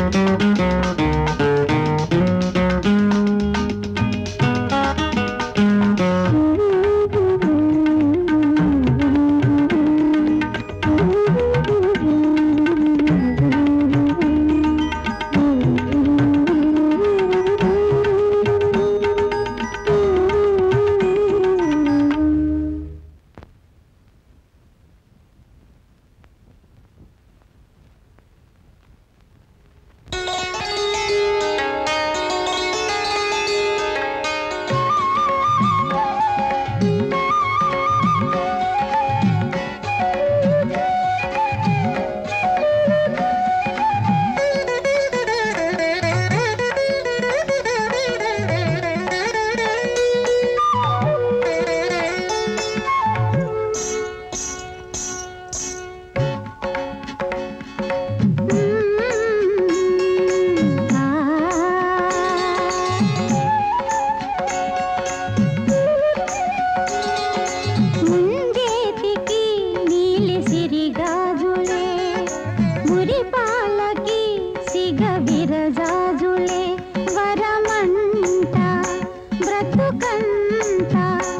ముంజేతికి నీలి సిరిగాజులే మురిపాలకి సిగ విరజాజులే వరమంట బ్రతుకంత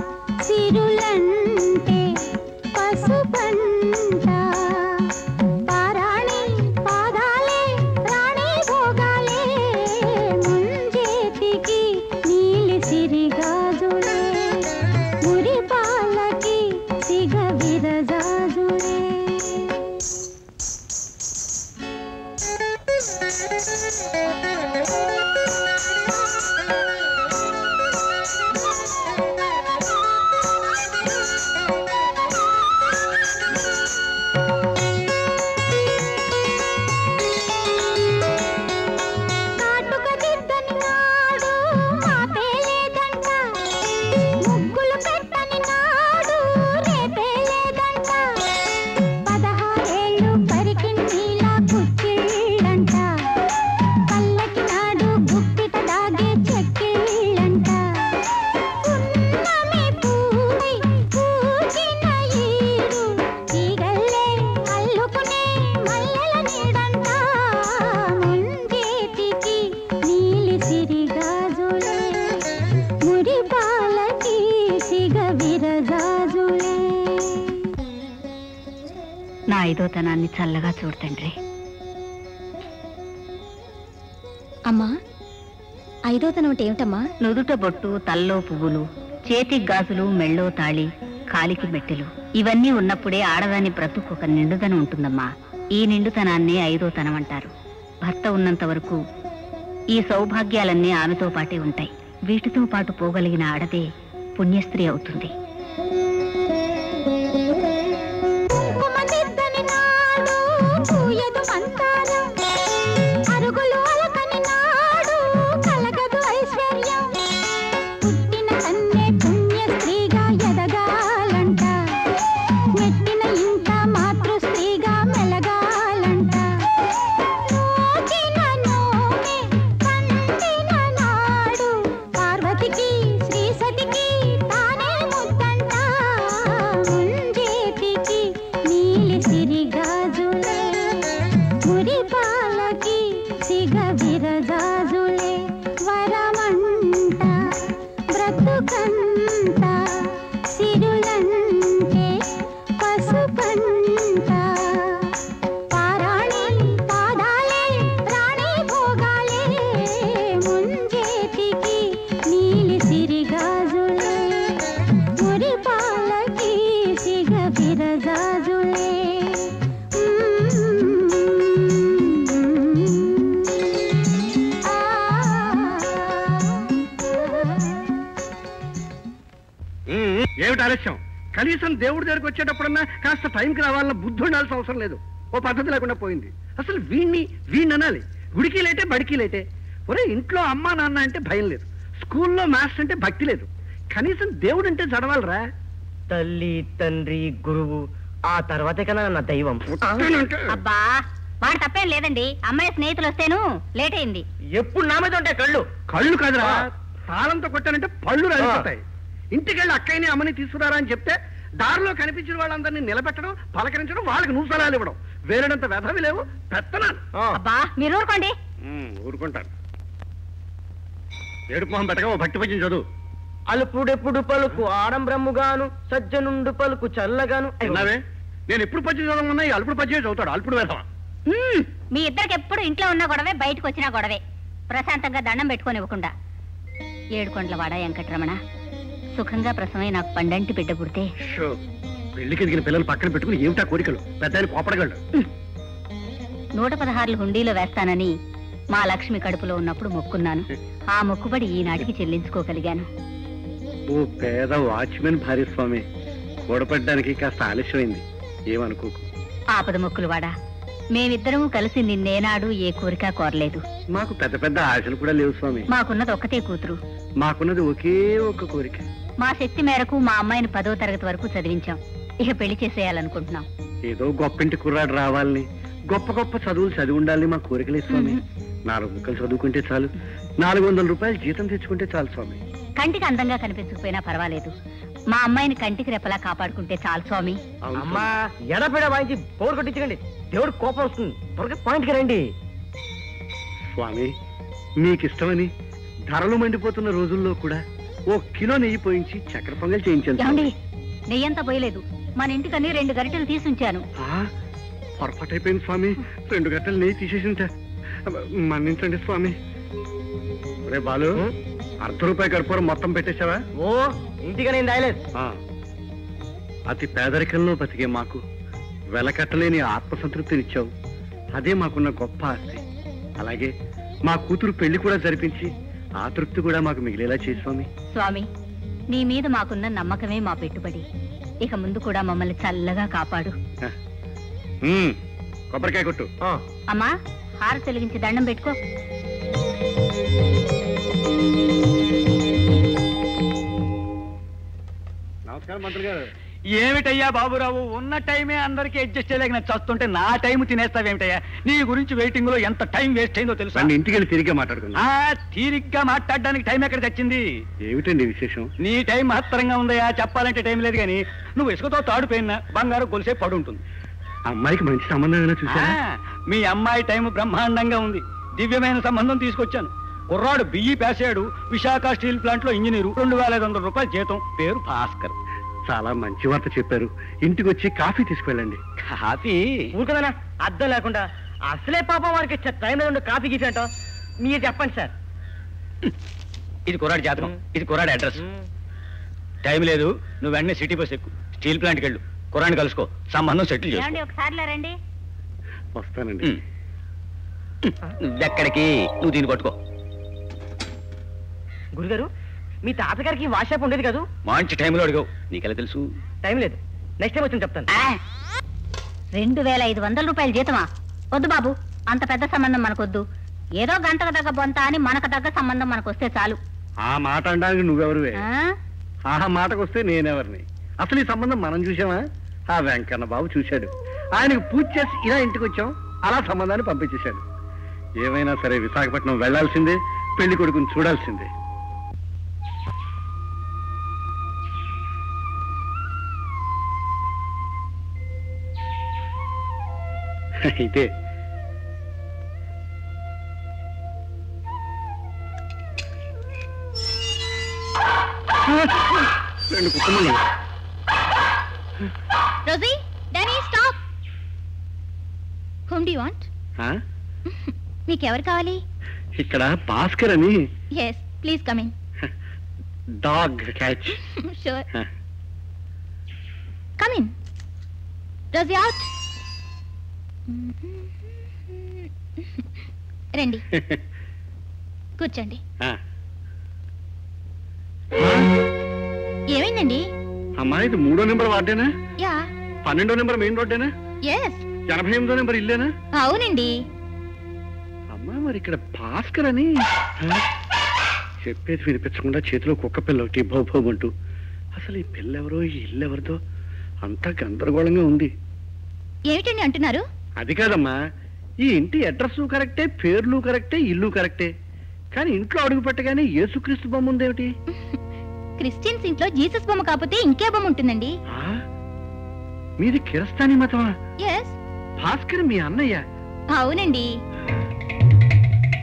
సిరులంటే పసుపంట పారాణి పాదాలే రాణి భోగాలే ముంజేతికి నీలి సిరిగాజులే మురిపాలకి సిగ విరజాజులే కాటుక దిద్దని నాడు మాపే లేదంట ముగ్గులు పెట్టని నాడు రేపే లేదంట పదహారేళ్ళు పరికిణీలా కుచ్చిళ్ళంట పల్లకి నాడు గుప్పిట దాగే చెక్కిళ్ళంట పున్నమి పూవై పూచిన ఈడు ఈగల్లే అల్లుకునే మల్లెల నీడంట ముంజేతికి నీలి సిరిగాజులే మురిపాలకి సిగ విరజాజులే నా ఐదోతనాన్ని చల్లగా చూడతండ్రి అమ్మా ఐదోతనం అంటే ఏమిటమ్మా నుదుట బొట్టు తల్లో పువ్వులు చేతికి గాజులు మెళ్ళో తాళి కాలికి మెట్టెలు ఇవన్నీ ఉన్నప్పుడే ఆడదాని బ్రతుకు ఒక నిండుదనం ఉంటుందమ్మా ఈ నిండుతనాన్నే ఐదోతనం అంటారు భర్త ఉన్నంత వరకు ఈ సౌభాగ్యాలన్నీ ఆమెతో పాటే ఉంటాయి వీటితో పాటు పోగలిగిన ఆడదే పుణ్యస్త్రీ అవుతుంది కుంకుమదిద్దని నాడు పూయదు మంతారం అరుగులు అలకని నాడు కలగదు ఐశ్వర్యం పుట్టిన కన్నే పుణ్య స్త్రీగా ఎదగాలంట మెట్టిన ఇంట మాతృ స్త్రీగా మెలగాలంట నోచిన నోమే పండిన నాడు పార్వతికి శ్రీ సతికి తానే ముద్దంట ముంజేతికి నీలి సిరిగాజులే మురిపాలకి సిగ విరజాజులే వరమంట బ్రతుకంత సిరులంటే పసుపంట పారాణి పాదాలే రాణి భోగాలే ముంజేతికి నీలి సిరిగాజులే మురిపాలకి సిగ విరజాజులే ఏమిటి ఆలస్యం కనీసం దేవుడి దగ్గరికి వచ్చేటప్పుడన్నా కాస్త టైంకి రావాలన్న బుద్ధి ఉండాల్సిన అవసరం లేదు ఓ పద్ధతి లేకుండా పోయింది అసలు వీణ్ణి వీణ్ణి అనాలి గుడికి లేటే బడికి లేటే ఒరే ఇంట్లో అమ్మా నాన్న అంటే భయం లేదు స్కూల్లో మాస్టర్ అంటే భక్తి లేదు కనీసం దేవుడు అంటే చదవాలరా తల్లి తండ్రి గురువు ఆ తర్వాతే కదా నా దైవం అబ్బా వాడు తప్పేం లేదండి అమ్మాయి స్నేహితులు వస్తేను లేట్ అయింది ఎప్పుడు నా మీద ఉంటాయి కళ్ళు కళ్ళు కాదురా తాళంతో కొట్టానంటే పళ్ళు రాలిపోతాయి ఇంటికెళ్ళి అక్కయ్యని అమ్మని తీసుకురారా అని చెప్తే దారిలో కనిపించిన వాళ్ళందరినీ నిలబెట్టడం పలకరించడం వాళ్ళకి నూసలాలు ఇవ్వడం వేరేడంత వెధవి లేవు పెత్తనాలు అబ్బా మీరు ఊరుకోండి ఉమ్, ఊరుకుంటాను ఏడుపు మొహం పెట్టగా ఓ భక్తి పద్యం చదువు అలుపుడెప్పుడు పలుకు ఆడంబ్రమ్ముగాను సజ్జనుండు పలుకు చల్లగాను విన్నావే నేను ఎప్పుడు పద్యం చదవమన్నా ఈ అల్పుడు పద్యం చదువుతాడు అల్పుడు వేదవా మ్మ్. మీ ఇద్దరికి ఎప్పుడు ఇంట్లో ఉన్న గొడవే బయటకు వచ్చినా గొడవే ప్రశాంతంగా దండం పెట్టుకొని ఇవ్వకుండా ఏడుకొండల వాడ వెంకటరమణ సుఖంగా ప్రసవై నాకు పండంటి బిడ్డ పుడితే షో పెళ్లికి ఎదిగిన పిల్లలు పక్కన పెట్టుకుని ఏమిటా కోరికలు పెద్ద ఆయన కోపడగలడు నూట పదహారులు హుండీలో వేస్తానని మా లక్ష్మి కడుపులో ఉన్నప్పుడు మొక్కున్నాను ఆ మొక్కుబడి ఈనాటికి చెల్లించుకోగలిగాను ఓ పేద వాచ్మెన్ భార్యస్వామి కూడపడ్డానికి కాస్త ఆలస్యమైంది ఏమనుకోకు ఆపద మొక్కులు వాడా మేమిద్దరము కలిసి నిన్నేనాడు ఏ కోరిక కోరలేదు మాకు పెద్ద పెద్ద ఆశలు కూడా లేవు స్వామి మాకున్నది ఒక్కతే కూతురు మాకున్నది ఒకే ఒక్క కోరిక మా శక్తి మేరకు మా అమ్మాయిని పదో తరగతి వరకు చదివించాం ఇక పెళ్లి చేసేయాలనుకుంటున్నాం ఏదో గొప్పింటి కుర్రాడు రావాలని గొప్ప గొప్ప చదువులు చదివి ఉండాలని మా కోరికలే స్వామి నాలుగు ముక్కలు చదువుకుంటే చాలు నాలుగు వందల రూపాయలు జీతం తెచ్చుకుంటే చాలు స్వామి కంటికి అందంగా కనిపించకపోయినా పర్వాలేదు మా అమ్మాయిని కంటికి రెప్పలా కాపాడుకుంటే చాలు స్వామి అవును అమ్మా ఎడపెడ వాయించి పోరు కొట్టించకండి దేవుడు కోపం వస్తుంది త్వరగా పాయింట్కి రండి స్వామి మీకు ఇష్టమని ధరలు మండిపోతున్న రోజుల్లో కూడా ఓ కిలో నెయ్యి పోయించి చక్కెర పొంగల్ చేయించాను ఏమండి స్వామి. నెయ్యంతా పోయలేదు మన ఇంటికని రెండు గరిటెలు తీసుంచాను ఆ, పొరపాటు అయిపోయింది స్వామి రెండు గంటలు నెయ్యి తీసేసింట మన్నించండి స్వామి రే బాలు ఉం? అర్ధ రూపాయి కర్పూరం మొత్తం పెట్టేశావా ఓ ఇంటిగా నేను దాయలేదు ఆ. అతి పేదరికంలో బతికే మాకు వెలకట్టలేని ఆత్మసంతృప్తినిచ్చావు అదే మాకున్న గొప్ప ఆస్తి అలాగే మా కూతురు పెళ్లి కూడా జరిపించి ఆ తృప్తి కూడా మాకు మిగిలేలా చేయి స్వామి స్వామి నీ మీద మాకున్న నమ్మకమే మా పెట్టుబడి ఇక ముందు కూడా మమ్మల్ని చల్లగా కాపాడు ఉమ్, కొబ్బరికాయ కొట్టు ఆ, అమ్మా హార వెలిగించి దండం పెట్టుకో నమస్కారం మంత్రి గారు ఏమిటయ్యా బాబురావు ఉన్న టైమే అందరికి అడ్జస్ట్ చేయలేక నేను చస్తుంటే నా టైం తినేస్తావేమిటయ్యా నీ గురించి వెయిటింగ్ లో ఎంత టైం వేస్ట్ అయిందో తెలుసా రండి ఇంటికి వెళ్ళి తిరిగి మాట్లాడుకుందాం ఆ తీరిగ్గా మాట్లాడడానికి టైం ఎక్కడ తెచ్చింది ఏమిటండి విశేషం నీ టైం మహత్తరంగా ఉందయ్యా చెప్పాలంటే టైం లేదు కానీ నువ్వు ఇసుకతో తాడు పోయిన బంగారు గొలిసే పడు ఉంటుంది అమ్మాయికి మంచి సంబంధం ఏమైనా ఆ, చూసారా మీ అమ్మాయి టైం బ్రహ్మాండంగా ఉంది దివ్యమైన సంబంధం తీసుకొచ్చాను కుర్రాడు బియ్యి పేసాడు విశాఖ స్టీల్ ప్లాంట్ లో ఇంజనీరు రెండు వేల ఐదు వందల రూపాయల జీతం పేరు భాస్కర్ చాలా మంచి వార్త చెప్పారు ఇంటికి వచ్చి కాఫీ తీసుకువెళ్ళండి కాఫీ ఊరుకదనా అర్థం లేకుండా అసలే పాపం వారికి ఇచ్చే టైం లేదు కాఫీ గీఫీ అంటావు మీరు చెప్పండి సార్ ఇది కుర్రాడి జాతకం ఇది కుర్రాడి అడ్రస్ టైం లేదు నువ్వు వెంటనే సిటీ బస్ ఎక్కు స్టీల్ ప్లాంట్కి వెళ్ళు కుర్రాన్ని కలుసుకో సంబంధం సెటిల్ చేసుకో ఏమండి ఒకసారి రండి వస్తానండి ఉమ్. నువ్వెక్కడికి నువ్వు దీన్ని పట్టుకో గురుగారు మీ తాతగారికి వాట్సాప్ ఉండేది కాదు మంచి టైంలో అడిగావు నీకెలా తెలుసు టైం లేదు నెక్స్ట్ టైం వచ్చి చెప్తాను ఆ, రెండు వేల ఐదు వందల రూపాయల జీతమా వద్దు బాబు అంత పెద్ద సంబంధం మనకొద్దు ఏదో గంటకు తగ్గ బొంత అని మనకు తగ్గ సంబంధం మనకు వస్తే చాలు ఆ మాట అనడానికి నువ్వెవరువే ఆ? ఆ మాటకు వస్తే నేనెవరిని అసలు ఈ సంబంధం మనం చూసామా ఆ వెంకన్న బాబు చూశాడు ఆయనకు పూజ చేసి ఇలా ఇంటికి వచ్చాం అలా సంబంధాన్ని పంపించేశాడు ఏమైనా సరే విశాఖపట్నం వెళ్ళాల్సిందే పెళ్లి కొడుకుని చూడాల్సిందే అయితే రెండు కుటుంబాలు Rosy Danny stop whom do want ఆ? నీకెవరు కావాలి ఇక్కడ భాస్కర్ అని yes please come in dog catch sure come in Rosy out రండి కూర్చోండి ఏమైందండి అమ్మా ఇది మూడో నెంబర్ వార్డేనా యా పన్నెండో నెంబర్ మెయిన్ రోడ్డేనా ఎస్ ఎనభై ఎనిమిదో నెంబర్ ఇల్లేనా అవునండి అమ్మా మరి ఇక్కడ భాస్కర్ అని ఆ? చెప్పేది వినిపించకుండా చేతిలో కుక్క పిల్ల ఒకటి భౌభౌమంటూ అసలు ఈ పిల్ల ఎవరో ఈ ఇల్లు ఎవరిదో అంతా గందరగోళంగా ఉంది ఏమిటండి అంటున్నారు అది కాదమ్మా ఈ ఇంటి అడ్రస్ కరెక్టే పేర్లు కరెక్టే ఇల్లు కరెక్టే కానీ ఇంట్లో అడుగు పెట్టగానే యేసుక్రీస్తు బొమ్మ ఉందేమిటి క్రిస్టియన్స్ ఇంట్లో జీసస్ బొమ్మ కాకపోతే ఇంకే బొమ్మ ఉంటుందండి ఆ? మీది కిరస్తాని మతమా ఎస్ భాస్కర్ మీ అన్నయ్య అవునండి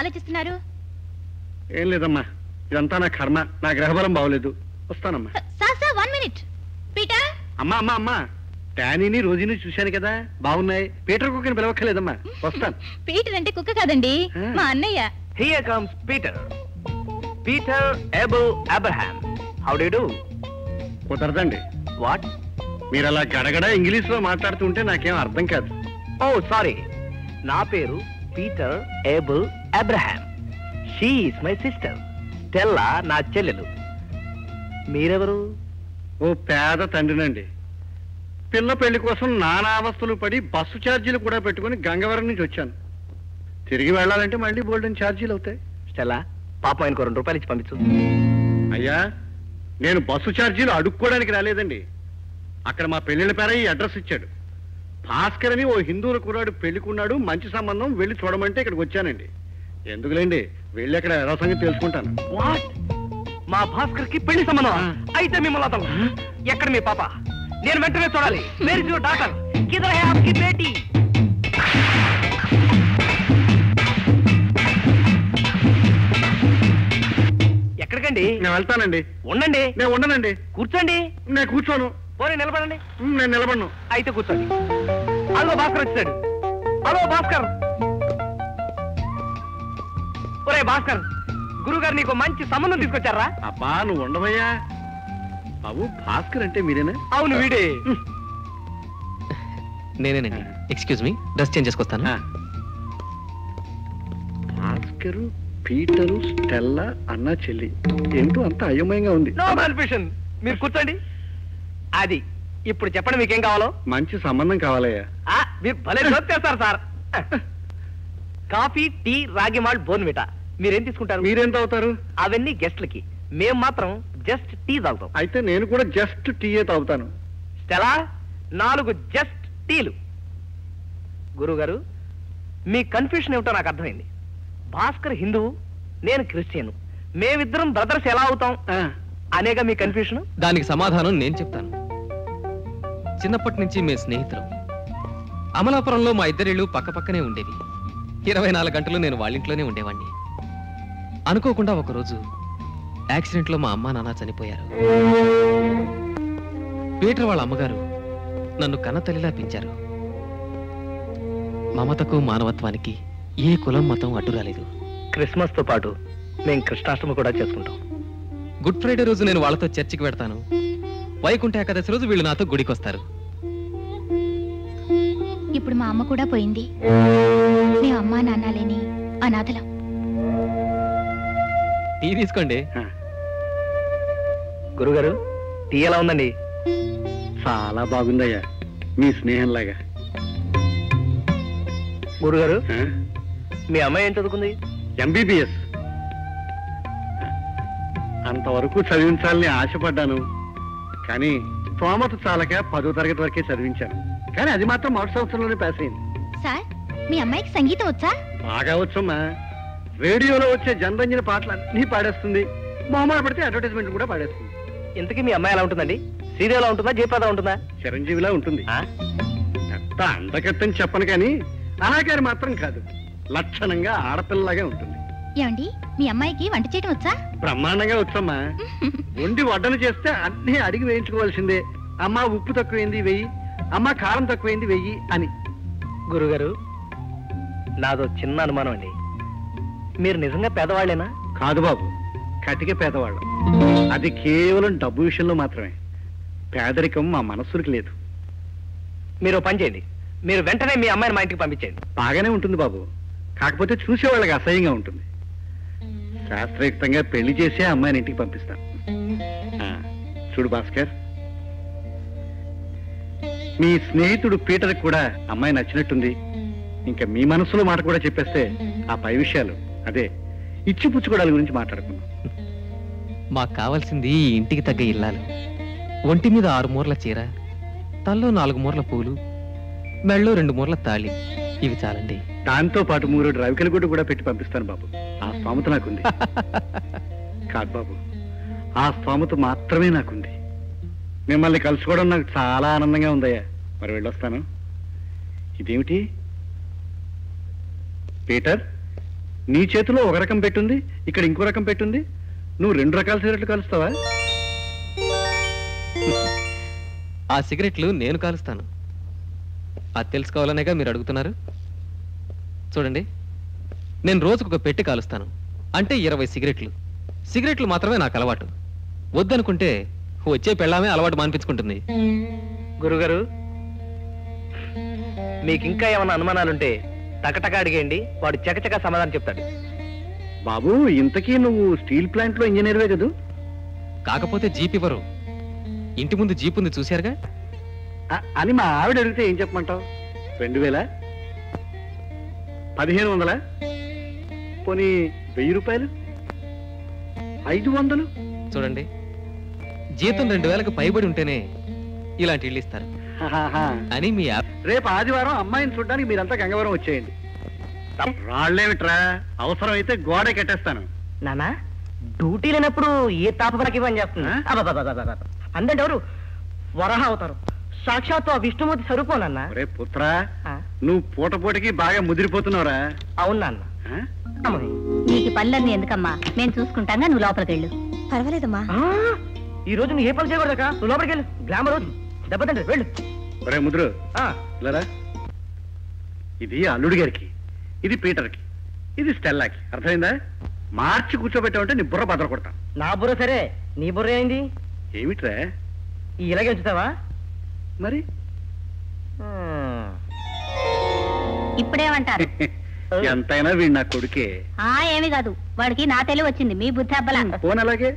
ఆలోచిస్తున్నారు ఏం లేదమ్మా ఇదంతా నా కర్మ నా గ్రహబలం బాగోలేదు వస్తానమ్మా sir sir one minute Peter అమ్మా అమ్మా అమ్మా టానీని రోజుని చూశాను కదా బాగున్నాయి పీటర్ కుక్కని పిలవక్కర్లేదమ్మా వస్తాను పీటర్ అంటే కుక్క కాదండి ఆ. మా అన్నయ్య here comes Peter Peter Abel Abraham how do do కుదరదండి వాట్ మీరు అలా గడగడ ఇంగ్లీష్ లో మాట్లాడుతుంటే నాకేం అర్థం కాదు ఓ సారీ నా పేరు Peter Abel Abraham she is my sister Stella నా చెల్లెలు మీరెవరు ఓ పేద తండ్రినండి పిల్ల పెళ్లి కోసం నానా అవస్థలు పడి బస్సు ఛార్జీలు కూడా పెట్టుకుని గంగవరం నుంచి వచ్చాను తిరిగి వెళ్ళాలంటే మళ్ళీ బోల్డెన్ ఛార్జీలు అవుతాయి స్టెల్లా పాపం ఆయనకు రెండు రూపాయలు ఇచ్చి పంపించు అయ్యా నేను బస్సు ఛార్జీలు అడుక్కోవడానికి రాలేదండి అక్కడ మా పెళ్లిళ్ళ పేర ఈ అడ్రస్ ఇచ్చాడు భాస్కర్ అని ఓ హిందువుల కుర్రాడు పెళ్లికున్నాడు మంచి సంబంధం వెళ్ళి చూడమంటే ఇక్కడికి వచ్చానండి ఎందుకులేండి వెళ్ళి అక్కడ ఎలా సంగతి తెలుసుకుంటాను వాట్ మా భాస్కర్ కి పెళ్లి సంబంధం అయితే మిమ్మల్ని అతను ఎక్కడ మీ పాప నేను వెంటనే చూడాలి వేర్ ఇస్ యువర్ డాటర్ కిదర్ హై ఆప్కి బేటీ ఎక్కడికండి నేను వెళ్తానండి ఉండండి నేను ఉండనండి కూర్చోండి నేను కూర్చోను పోనీ నిలబడండి ఉమ్, నేను నిలబడను అయితే కూర్చోండి అదో భాస్కర్ వచ్చాడు హలో భాస్కర్ ఒరే భాస్కర్ గురుగారు నీకు మంచి సంబంధం తీసుకొచ్చారా అబ్బా నువ్వు ఉండవయ్యా బాబు భాస్కర్ అంటే మీరేనా అవును వీడే నేనేనండి ఎక్స్క్యూజ్ మీ డ్రెస్ చేంజ్ చేసుకొస్తాను ఆ. భాస్కరు పీటరు స్టెల్లా అన్న చెల్లి ఏంటో అంత అయోమయంగా ఉంది నో కన్ఫ్యూషన్ మీరు కూర్చోండి అది ఇప్పుడు చెప్పండి మీకేం కావాలో మంచి సంబంధం కావాలయ్యా ఆ, మీరు భలే చేస్తారు సార్ కాఫీ టీ రాగి మాల్ట్ బోర్న్విటా మీరేం తీసుకుంటారు మీరేం తాగుతారు అవన్నీ గెస్ట్లకి మేం మాత్రం జస్ట్ టీ తాగుతాం అయితే నేను కూడా జస్ట్ టీయే తాగుతాను స్టెలా నాలుగు జస్ట్ టీలు గురుగారు మీ కన్ఫ్యూషన్ ఏమిటో నాకు అర్థమైంది భాస్కర్ హిందువు నేను క్రిస్టియన్ మేమిద్దరం బ్రదర్స్ ఎలా అవుతాం ఆ, అనేగా మీ కన్ఫ్యూషన్ దానికి సమాధానం నేను చెప్తాను చిన్నప్పటి నుంచి మేము స్నేహితులం అమలాపురంలో మా ఇద్దరిళ్ళు పక్క పక్కనే ఉండేవి ఇరవై నాలుగు గంటలు నేను వాళ్ళింట్లోనే ఉండేవాడిని అనుకోకుండా ఒకరోజు యాక్సిడెంట్లో మా అమ్మా నాన్న చనిపోయారు పీటర్ వాళ్ళ అమ్మగారు నన్ను కన్న తల్లిలా పెంచారు మమతకు మానవత్వానికి ఏ కులం మతం అడ్డు రాలేదు క్రిస్మస్ తో పాటు మేము కృష్ణాష్టమి కూడా చేసుకుంటాం గుడ్ ఫ్రైడే రోజు నేను వాళ్ళతో చర్చికి వెడతాను వైకుంఠ ఏకాదశి రోజు వీళ్ళు నాతో గుడికి వస్తారు ఇప్పుడు మా అమ్మ కూడా పోయింది మేము అమ్మా నాన్న లేని అనాథలం టీ తీసుకోండి ఆ. గురుగారు టీ ఎలా ఉందండి చాలా బాగుందయ్యా మీ స్నేహంలాగా గురుగారు ఆ? మీ అమ్మాయి ఏం చదువుకుంది ఎంబీబీఎస్ అంతవరకు చదివించాలని ఆశపడ్డాను కానీ స్తోమత చాలక పదో తరగతి వరకే చదివించాను కానీ అది మాత్రం మొదటి సంవత్సరంలోనే పాస్ అయింది సార్ మీ అమ్మాయికి సంగీతం వచ్చా బాగా వచ్చమ్మా రేడియోలో వచ్చే జనరంజన పాటలు అన్నీ పాడేస్తుంది మొహమాట పడితే అడ్వర్టైజ్మెంట్ కూడా పాడేస్తుంది ఇంతకీ మీ అమ్మాయి ఎలా ఉంటుందండి శ్రీదేవిలా ఉంటుందా జయప్రద ఉంటుందా చిరంజీవిలా ఉంటుంది ఆ? ఎంత అందకత్తని చెప్పను కానీ అలాగారి మాత్రం కాదు లక్షణంగా ఆడపిల్లలాగే ఉంటుంది ఏమండి మీ అమ్మాయికి వంట చేయడం వచ్చా బ్రహ్మాండంగా వచ్చమ్మా వండి వడ్డన చేస్తే అన్నీ అడిగి వేయించుకోవాల్సిందే అమ్మ ఉప్పు తక్కువైంది వెయ్యి అమ్మ కారం తక్కువైంది వెయ్యి అని గురుగారు నాదో చిన్న అనుమానం అండి మీరు నిజంగా పేదవాళ్ళేనా కాదు బాబు కటిక పేదవాళ్ళం అది కేవలం డబ్బు విషయంలో మాత్రమే పేదరికం మా మనస్సులకు లేదు మీరు ఓ పని చేయండి మీరు వెంటనే మీ అమ్మాయిని మా ఇంటికి పంపించేయండి బాగానే ఉంటుంది బాబు కాకపోతే చూసేవాళ్ళకి అసహ్యంగా ఉంటుంది శాస్త్రయుక్తంగా పెళ్లి చేసే అమ్మాయిని ఇంటికి పంపిస్తాను ఆ, చూడు భాస్కర్ మీ స్నేహితుడు పీటర్ కూడా అమ్మాయి నచ్చినట్టుంది ఇంకా మీ మనసులో మాట కూడా చెప్పేస్తే ఆ పై విషయాలు అదే ఇచ్చి పుచ్చుకోవడాల గురించి మాట్లాడుకుందాం మాకు కావాల్సింది ఈ ఇంటికి తగ్గ ఇల్లాలు ఒంటి మీద ఆరు మూరల చీర తల్లో నాలుగు మూరల పూలు మెళ్ళో రెండు మూరల తాళి ఇవి చాలండి దాంతో పాటు మూడు రవికల గుడ్డు కూడా పెట్టి పంపిస్తాను బాబు ఆ స్తోమత నాకుంది కాదు బాబు ఆ స్తోమత మాత్రమే నాకుంది మిమ్మల్ని కలుసుకోవడం నాకు చాలా ఆనందంగా ఉందయ్యా మరి వెళ్ళొస్తాను ఇదేమిటి పీటర్ నీ చేతిలో ఒక రకం పెట్టుంది ఇక్కడ ఇంకో రకం పెట్టుంది నువ్వు రెండు రకాల సిగరెట్లు కలుస్తావా ఆ సిగరెట్లు నేను కాలుస్తాను అది తెలుసుకోవాలనేగా మీరు అడుగుతున్నారు చూడండి నేను రోజుకు ఒక పెట్టి కాలుస్తాను అంటే ఇరవై సిగరెట్లు సిగరెట్లు మాత్రమే నాకు అలవాటు వద్దనుకుంటే వచ్చే పెళ్ళామే అలవాటు మానిపించుకుంటుంది గురుగారు మీకు ఇంకా ఏమైనా అనుమానాలుంటే టకటక అడిగేయండి వాడు చకచక సమాధానం చెప్తాడు బాబు ఇంతకీ నువ్వు స్టీల్ ప్లాంట్ లో ఇంజనీర్వే కదూ కాకపోతే జీప్ ఇవ్వరు ఇంటి ముందు జీప్ ఉంది చూశారుగా ఆ, అని మా ఆవిడ అడిగితే ఏం చెప్పమంటావు రెండు వేల పదిహేను వందల పోనీ వెయ్యి రూపాయలు ఐదు వందలు చూడండి జీతం రెండు వేలకు పైబడి ఉంటేనే ఇలాంటి ఇల్లు ఇస్తారు హాహాహా. అని మీ యాప్ రేపు ఆదివారం అమ్మాయిని చూడడానికి మీరంతా గంగవరం వచ్చేయండి రాళ్ళేమిట్రా అవసరం అయితే గోడ కట్టేస్తాను నానా డ్యూటీ లేనప్పుడు ఏ తాపకి పని చేస్తుంది ఆ? అబ్బబ్బబ్బబ్బబ్బ. అందరు ఎవరు వరహ అవుతారు సాక్షాత్తు ఆ విష్ణుమూర్తి స్వరూపం రే పుత్రా నువ్వు పూట పూటకి బాగా ముదిరిపోతున్నావురా అవును నాన్న ఆ? అమ్మని. నీకు ఈ పనులన్నీ ఎందుకమ్మా మేము చూసుకుంటాగా నువ్వు లోపలికి వెళ్ళు పర్వాలేదమ్మా ఆ, ఈ రోజు నువ్వు ఏ పని చేయకూడదక్క నువ్వు లోపలికి వెళ్ళు గ్లామర్ రోజు దెబ్బతండ్రి వెళ్ళు ఒరే ముదురు ఆ, ఇలారా ఇది అల్లుడి గారికి ఇది పీటర్కి ఇది స్టెల్లాకి అర్థమైందా మార్చి కూర్చోబెట్టావంటే నీ బుర్ర బదల కొడతా నా బుర్ర సరే నీ బుర్ర ఏంది ఏమిట్రా ఈ ఇలాగే ఉంచుతావా మరి ఉమ్. ఇప్పుడేమంటారు ఎంతైనా వీడు నా కొడుకే ఆ ఏమీ కాదు వాడికి నా తెలివి వచ్చింది మీ బుద్ధి అబ్బలా ఫోన్ అలాగే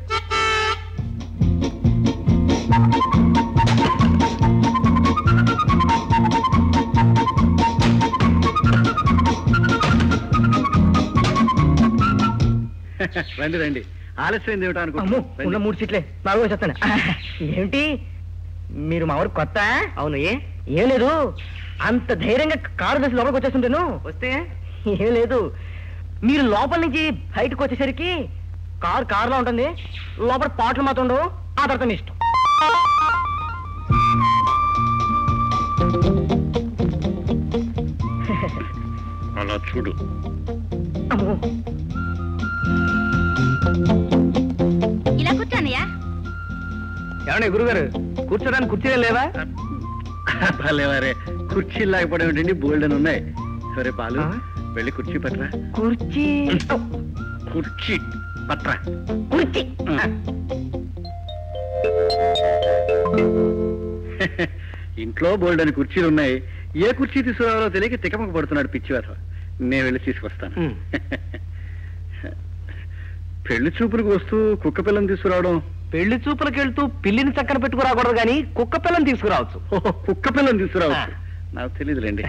రండి రండి ఆలస్యం ఏమిటో అమ్ము అనుకో ఉన్న మూడు సీట్లే నాలుగో చెప్తాను ఏమిటి మీరు మా ఊరు కొత్త అవును ఏ ఏం లేదు అంత ధైర్యంగా కారు వేసి లోపలికి వచ్చేస్తుంటాను వస్తే ఏం లేదు మీరు లోపల నుంచి బయటకు వచ్చేసరికి కారు కారులో ఉంటుంది లోపల పాటలు మాత్రం ఉండవు ఆ తర్వాత మీ ఇష్టం అలా చూడు అమ్మో ఇలా కూర్చోనయ్యా ఏమండి గురుగారు కూర్చోడానికి కుర్చీలే లేవా భలేవారే కుర్చీలు లేకపోవడం ఏంటండి బోల్డ్ అని ఉన్నాయి సరే పాలు ఆ? వెళ్ళి కుర్చీ పట్టరా కుర్చీ కుర్చీ పట్రా కుర్చీ ఇంట్లో బోల్డ్ అని కుర్చీలు ఉన్నాయి ఏ కుర్చీ తీసుకురావాలో తెలియక తికమక పడుతున్నాడు పిచ్చివారు నేను వెళ్ళి తీసుకొస్తాను ఉమ్. పెళ్లి చూపులకు వస్తూ కుక్క పిల్లని తీసుకురావడం పెళ్లి చూపులకు వెళ్తూ పిల్లిని చక్కన పెట్టుకురాకూడదు కానీ కుక్క పిల్లని తీసుకురావచ్చు ఓహో, కుక్క పిల్లని తీసుకురావచ్చు నాకు తెలియదులేండి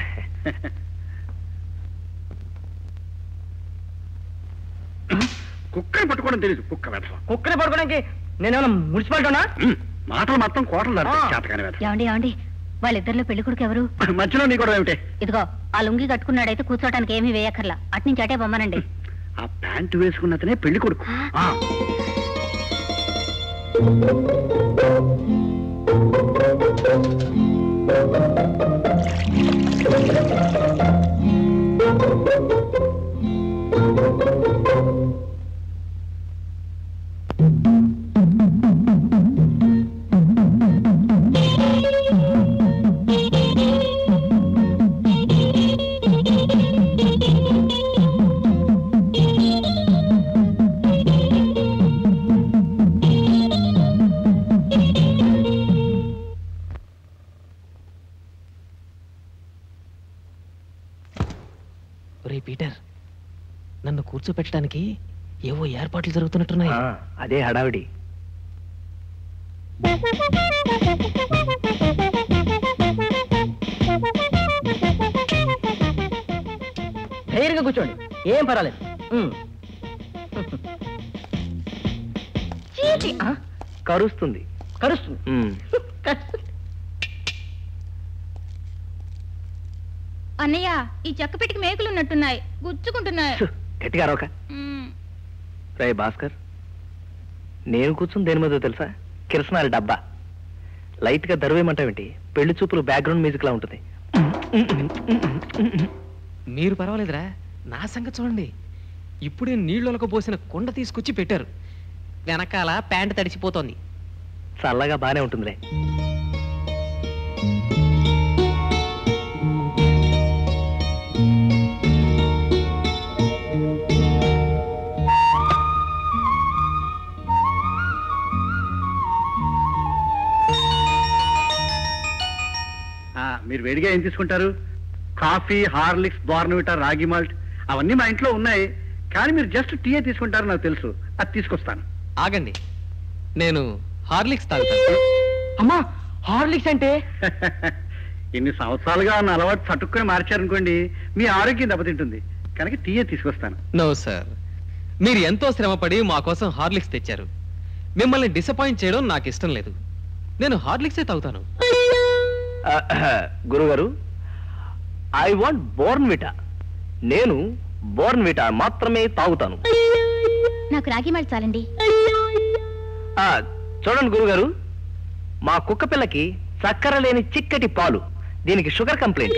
కుక్కని పట్టుకోవడం తెలియదు కుక్క వెధవ కుక్కని పడుకోవడానికి నేనేమన్నా మున్సిపాలిటీనా ఉమ్, మాటలు మొత్తం కోటలు దాడతాయి ఆ. చేతకాని వెధవ ఏమండి ఏమండి వాళ్ళిద్దరిలో పెళ్లి కొడుకు ఎవరు మధ్యలో నీ కూడా ఏమిటే ఇదిగో ఆ లుంగి కట్టుకున్నాడైతే కూర్చోటానికి ఏమీ వేయక్కర్లా అట్నుంచి అటే బొమ్మనండి ఆ ప్యాంటు వేసుకున్నతనే పెళ్లి కొడుకు ఆ. ఒరే పీటర్ నన్ను కూర్చోపెట్టడానికి ఏవో ఏర్పాట్లు జరుగుతున్నట్టున్నాయి అదే హడావిడి ధైర్యంగా కూర్చోండి ఏం పర్వాలేదు ఉమ్. ఆ, కరుస్తుంది కరుస్తుంది అన్నయ్య ఈ చెక్క పెట్టికి మేకులు ఉన్నట్టున్నాయి గుచ్చుకుంటున్నాయి ఛు, గట్టిగా అరవక మ్మ్. రే భాస్కర్ నేను కూర్చుని దేని మీద తెలుసా కిరసనాల డబ్బా లైట్ గా దరువేమంటావేంటి పెళ్లి చూపులు బ్యాక్గ్రౌండ్ మ్యూజిక్ లా ఉంటుంది మీరు పర్వాలేదురా నా సంగతి చూడండి ఇప్పుడే నీళ్ళొలక పోసిన కొండ తీసుకొచ్చి పెట్టారు వెనకాల ప్యాంట్ తడిసిపోతోంది చల్లగా బానే ఉంటుందిలే ఆ, మీరు వేడిగా ఏం తీసుకుంటారు కాఫీ హార్లిక్స్ బోర్నవిటా రాగి మాల్ట్ అవన్నీ మా ఇంట్లో ఉన్నాయి కానీ మీరు జస్ట్ టీయే తీసుకుంటారు నాకు తెలుసు అది తీసుకొస్తాను ఆగండి నేను హార్లిక్స్ తాగుతాను అమ్మా హార్లిక్స్ అంటే ఇన్ని సంవత్సరాలుగా ఉన్న అలవాటు చటుక్కుని మార్చారనుకోండి మీ ఆరోగ్యం దెబ్బతింటుంది కనుక టీయే తీసుకొస్తాను నో సార్ మీరు ఎంతో శ్రమపడి మా కోసం హార్లిక్స్ తెచ్చారు మిమ్మల్ని డిసప్పాయింట్ చేయడం నాకు ఇష్టం లేదు నేను హార్లిక్సే తాగుతాను గురుగారు ఐ వాంట్ బోర్న్ విటా నేను బోర్న్ విటా మాత్రమే తాగుతాను నాకు రాగి మళ్ళీ చాలండి ఆ, చూడండి గురుగారు మా కుక్క పిల్లకి చక్కెర లేని చిక్కటి పాలు దీనికి షుగర్ కంప్లైంట్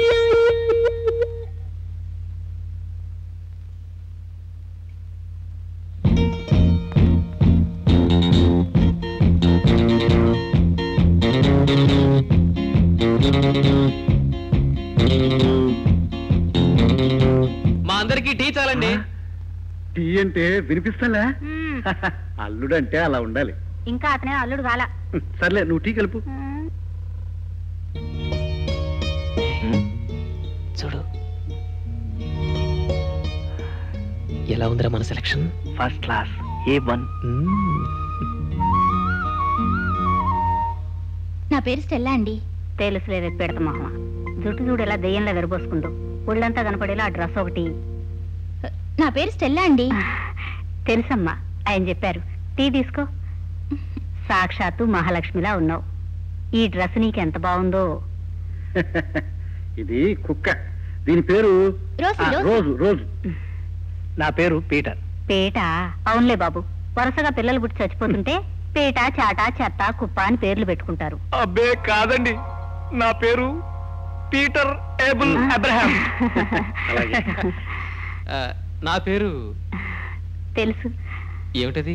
మా అందరికీ టీ చాలండి టీ అంటే వినిపిస్తాలే అల్లుడంటే అలా ఉండాలి ఇంకా అతనే అల్లుడు గాల సర్లే నువ్వు టీ కలుపు చూడు ఎలా ఉందిరా మన selection first class A one నా పేరు స్టెల్లా అండి తెలుసులే పెడత మొహమ జుట్టు చూడు ఎలా దెయ్యంలో విరబోసుకుందో ఒళ్ళంతా కనపడేలా ఆ డ్రెస్ ఒకటి నా పేరు స్టెల్లా అండి తెలుసమ్మా ఆయన చెప్పారు టీ తీసుకో సాక్షాత్తు మహాలక్ష్మిలా ఉన్నావు ఈ డ్రెస్ నీకు ఎంత బాగుందో ఇది కుక్క దీని పేరు రోజు, ఆ, రోజు. రోజు రోజు నా పేరు పీటర్ పేట అవునులే బాబు వరుసగా పిల్లలు పుట్టి చచ్చిపోతుంటే పేట చాట చెత్త కుప్ప అని పేర్లు పెట్టుకుంటారు అబ్బే కాదండి నా పేరు పీటర్ ఏబుల్ అబ్రహాం అలాగే ఆ, నా పేరు తెలుసు ఏమిటది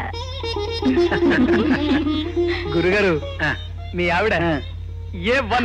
గురుగారు ఆ, మీ ఆవిడ ఆ, ఏ వన్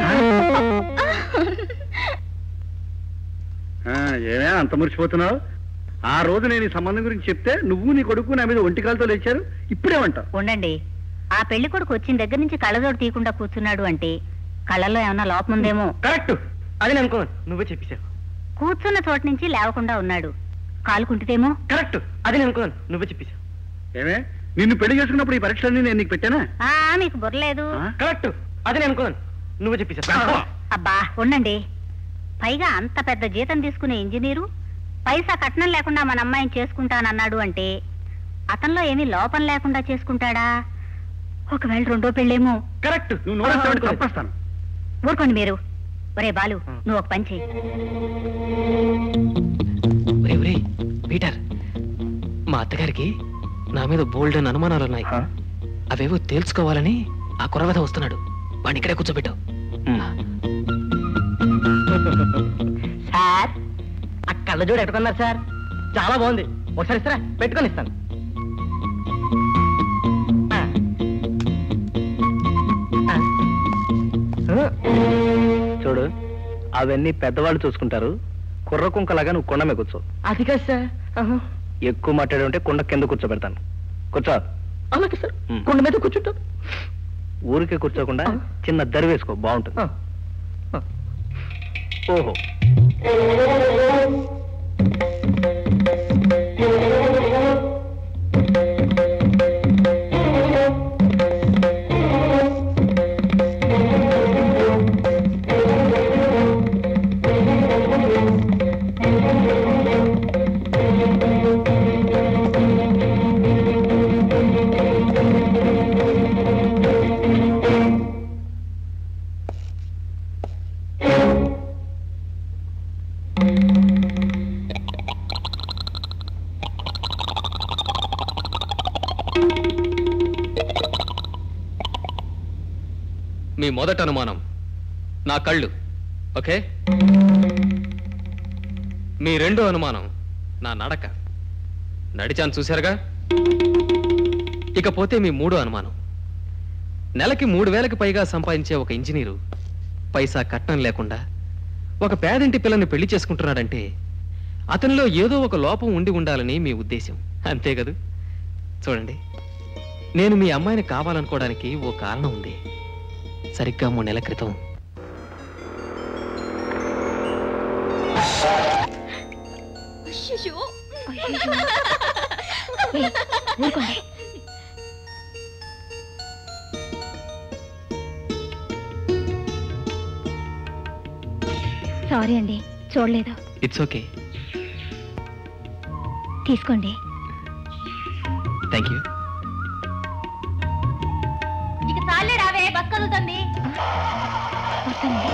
ఆ, ఏమే అంత మురిసిపోతున్నావు ఆ రోజు నేను ఈ సంబంధం గురించి చెప్తే నువ్వు నీ కొడుకు నా మీద ఒంటికాలతో లేచారు ఇప్పుడేమంటావు ఉండండి ఆ పెళ్లి కొడుకు వచ్చిన దగ్గర నుంచి కళ్ళజోడు తీయకుండా కూర్చున్నాడు అంటే కళ్ళల్లో ఏమన్నా లోపం ఉందేమో కరెక్ట్ అది నేను అనుకోను నువ్వే చెప్పేశావు కూర్చున్న చోట నుంచి లేవకుండా ఉన్నాడు కాలు కుంటిదేమో కరెక్ట్ అది నేను అనుకోను నువ్వే చెప్పేశావు ఏమే నిన్ను పెళ్లి చేసుకున్నప్పుడు ఈ పరీక్షలన్నీ నేను నీకు పెట్టానా ఆ మీకు బుర్రలేదు ఆ? కరెక్ట్ అది నేను అనుకోను నువ్వే చెప్పేశావు అబ్బా ఉండండి పైగా అంత పెద్ద జీతం తీసుకునే ఇంజనీరు పైసా కట్నం లేకుండా మన అమ్మాయిని చేసుకుంటానన్నాడు అంటే అతనిలో ఏమీ లోపం లేకుండా చేసుకుంటాడా ఒకవేళ రెండో పెళ్ళేమో కరెక్ట్ నువ్వు నోడేస్తావంటే చంపేస్తాను ఊరుకోండి మీరు ఒరే బాలు నువ్వు ఒక పని చెయ్యి ఒరే ఒరే పీటర్ మా అత్తగారికి నా మీద బోల్డ్ అని అనుమానాలు ఉన్నాయి అవేవో తేల్చుకోవాలని ఆ కుర్రవద వస్తున్నాడు వాడిని ఇక్కడే కూర్చోబెట్టావు సార్ ఆ కళ్ళజోడు ఎట్టుకున్నారు సార్ చాలా బాగుంది ఒకసారి ఇస్తారా పెట్టుకొని ఇస్తాను ఆ. ఆ. చూడు అవన్నీ పెద్దవాళ్ళు చూసుకుంటారు కుర్ర కుంకలాగా నువ్వు కొండ మీద కూర్చో అది కాదు సార్ ఎక్కువ మాట్లాడి ఉంటే కొండ కింద కూర్చోబెడతాను కూర్చో అలాగే సార్ కొండ మీద కూర్చుంటాను ఊరికే కూర్చోకుండా చిన్న దరి వేసుకో బాగుంటుంది ఓహో మీ మొదటి అనుమానం నా కళ్ళు ఓకే మీ రెండో అనుమానం నా నడక నడిచాను చూశారుగా ఇకపోతే మీ మూడో అనుమానం నెలకి మూడు వేలకు పైగా సంపాదించే ఒక ఇంజనీరు పైసా కట్నం లేకుండా ఒక పేదింటి పిల్లని పెళ్లి చేసుకుంటున్నాడంటే అతనిలో ఏదో ఒక లోపం ఉండి ఉండాలని మీ ఉద్దేశం అంతే కదూ చూడండి నేను మీ అమ్మాయిని కావాలనుకోవడానికి ఓ కారణం ఉంది సరిగ్గా మూడు నెలల క్రితం ఏయ్, ఊరుకోండి సారీ అండి చూడలేదు ఇట్స్ ఓకే తీసుకోండి థ్యాంక్ యూ ఇక చాలే రావే బస్ కదులుతుంది వస్తానండి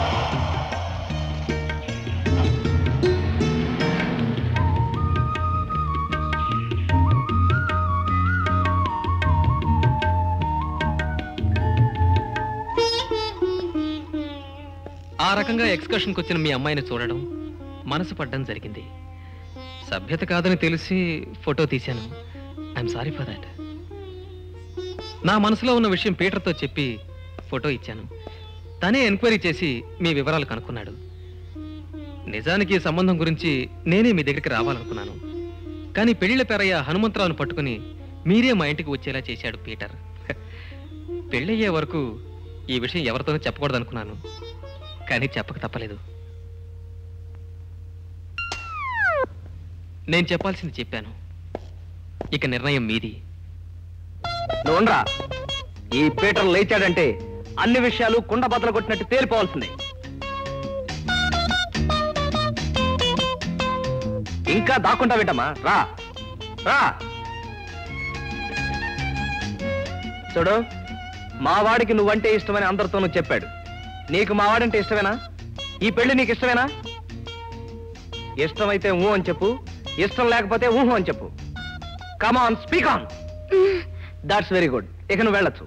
ఆ రకంగా ఎక్స్కర్షన్కి వచ్చిన మీ అమ్మాయిని చూడడం మనసు పడ్డం జరిగింది సభ్యత కాదని తెలిసి ఫోటో తీశాను ఐఎమ్ సారీ ఫర్ దాట్ నా మనసులో ఉన్న విషయం పీటర్తో చెప్పి ఫోటో ఇచ్చాను తనే ఎంక్వైరీ చేసి మీ వివరాలు కనుక్కున్నాడు నిజానికి ఈ సంబంధం గురించి నేనే మీ దగ్గరికి రావాలనుకున్నాను కానీ పెళ్లిళ్ళ పేరయ్య హనుమంతరావును పట్టుకుని మీరే మా ఇంటికి వచ్చేలా చేశాడు పీటర్ పెళ్ళయ్యే వరకు ఈ విషయం ఎవరితోనూ చెప్పకూడదనుకున్నాను కానీ చెప్పక తప్పలేదు నేను చెప్పాల్సింది చెప్పాను ఇక నిర్ణయం మీది నువ్వుండ్రా ఈ పీటర్ లేచాడంటే అన్ని విషయాలు కుండ బద్దలు కొట్టినట్టు తేలిపోవాల్సిందే ఇంకా దాక్కుంటా వింటమ్మా రా రా చూడు మా వాడికి నువ్వంటే ఇష్టమని అందరితోనూ చెప్పాడు నీకు మా వాడంటే ఇష్టమేనా ఈ పెళ్లి నీకు ఇష్టమేనా ఇష్టమైతే ఊ అని చెప్పు ఇష్టం లేకపోతే ఊహు అని చెప్పు come on speak on that's very good ఇక నువ్వు వెళ్ళొచ్చు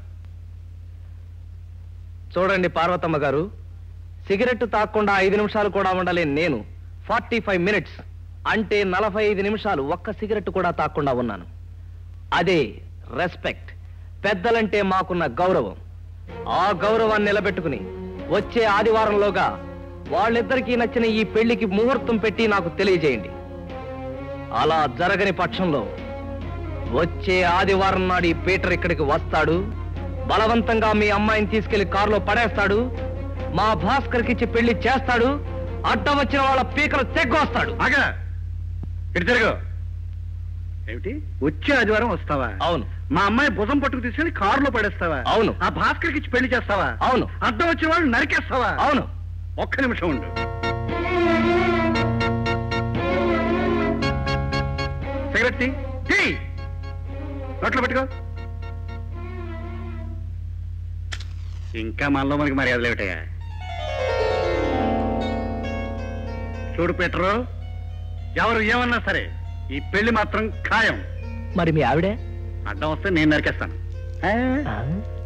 చూడండి పార్వతమ్మ గారు సిగరెట్ తాకుండా ఐదు నిమిషాలు కూడా ఉండలేని నేను ఫార్టీ ఫైవ్ మినిట్స్ అంటే నలభై ఐదు నిమిషాలు ఒక్క సిగరెట్ కూడా తాకుండా ఉన్నాను అదే రెస్పెక్ట్ పెద్దలంటే మాకున్న గౌరవం ఆ గౌరవాన్ని నిలబెట్టుకుని వచ్చే ఆదివారంలోగా వాళ్ళిద్దరికీ నచ్చిన ఈ పెళ్లికి ముహూర్తం పెట్టి నాకు తెలియజేయండి అలా జరగని పక్షంలో వచ్చే ఆదివారం నాడు ఈ పీటర్ ఇక్కడికి వస్తాడు బలవంతంగా మీ అమ్మాయిని తీసుకెళ్లి కారులో పడేస్తాడు మా భాస్కర్కి ఇచ్చి పెళ్లి చేస్తాడు అడ్డం వచ్చిన వాళ్ళ పీకలు తెగ్గొస్తాడు ఆగా ఇటు తిరుగు ఏమిటి వచ్చే ఆదివారం వస్తావా అవును మా అమ్మాయి భుజం పట్టుకు తీసుకెళ్లి కారులో పడేస్తావా అవును. ఆ భాస్కర్కి ఇచ్చి పెళ్లి చేస్తావా అవును. అడ్డం వచ్చిన వాళ్ళు నరికేస్తావా అవును ఒక్క నిమిషం ఉండు సిగరెట్ తీ. తీ నోట్లో పెట్టుకో ఇంకా మనలో మనకి మర్యాదలు ఏమిటయా చూడు పెట్టరు ఎవరు ఏమన్నా సరే ఈ పెళ్లి మాత్రం ఖాయం మరి మీ ఆవిడే అడ్డం వస్తే నేను నరికేస్తాను ఆ?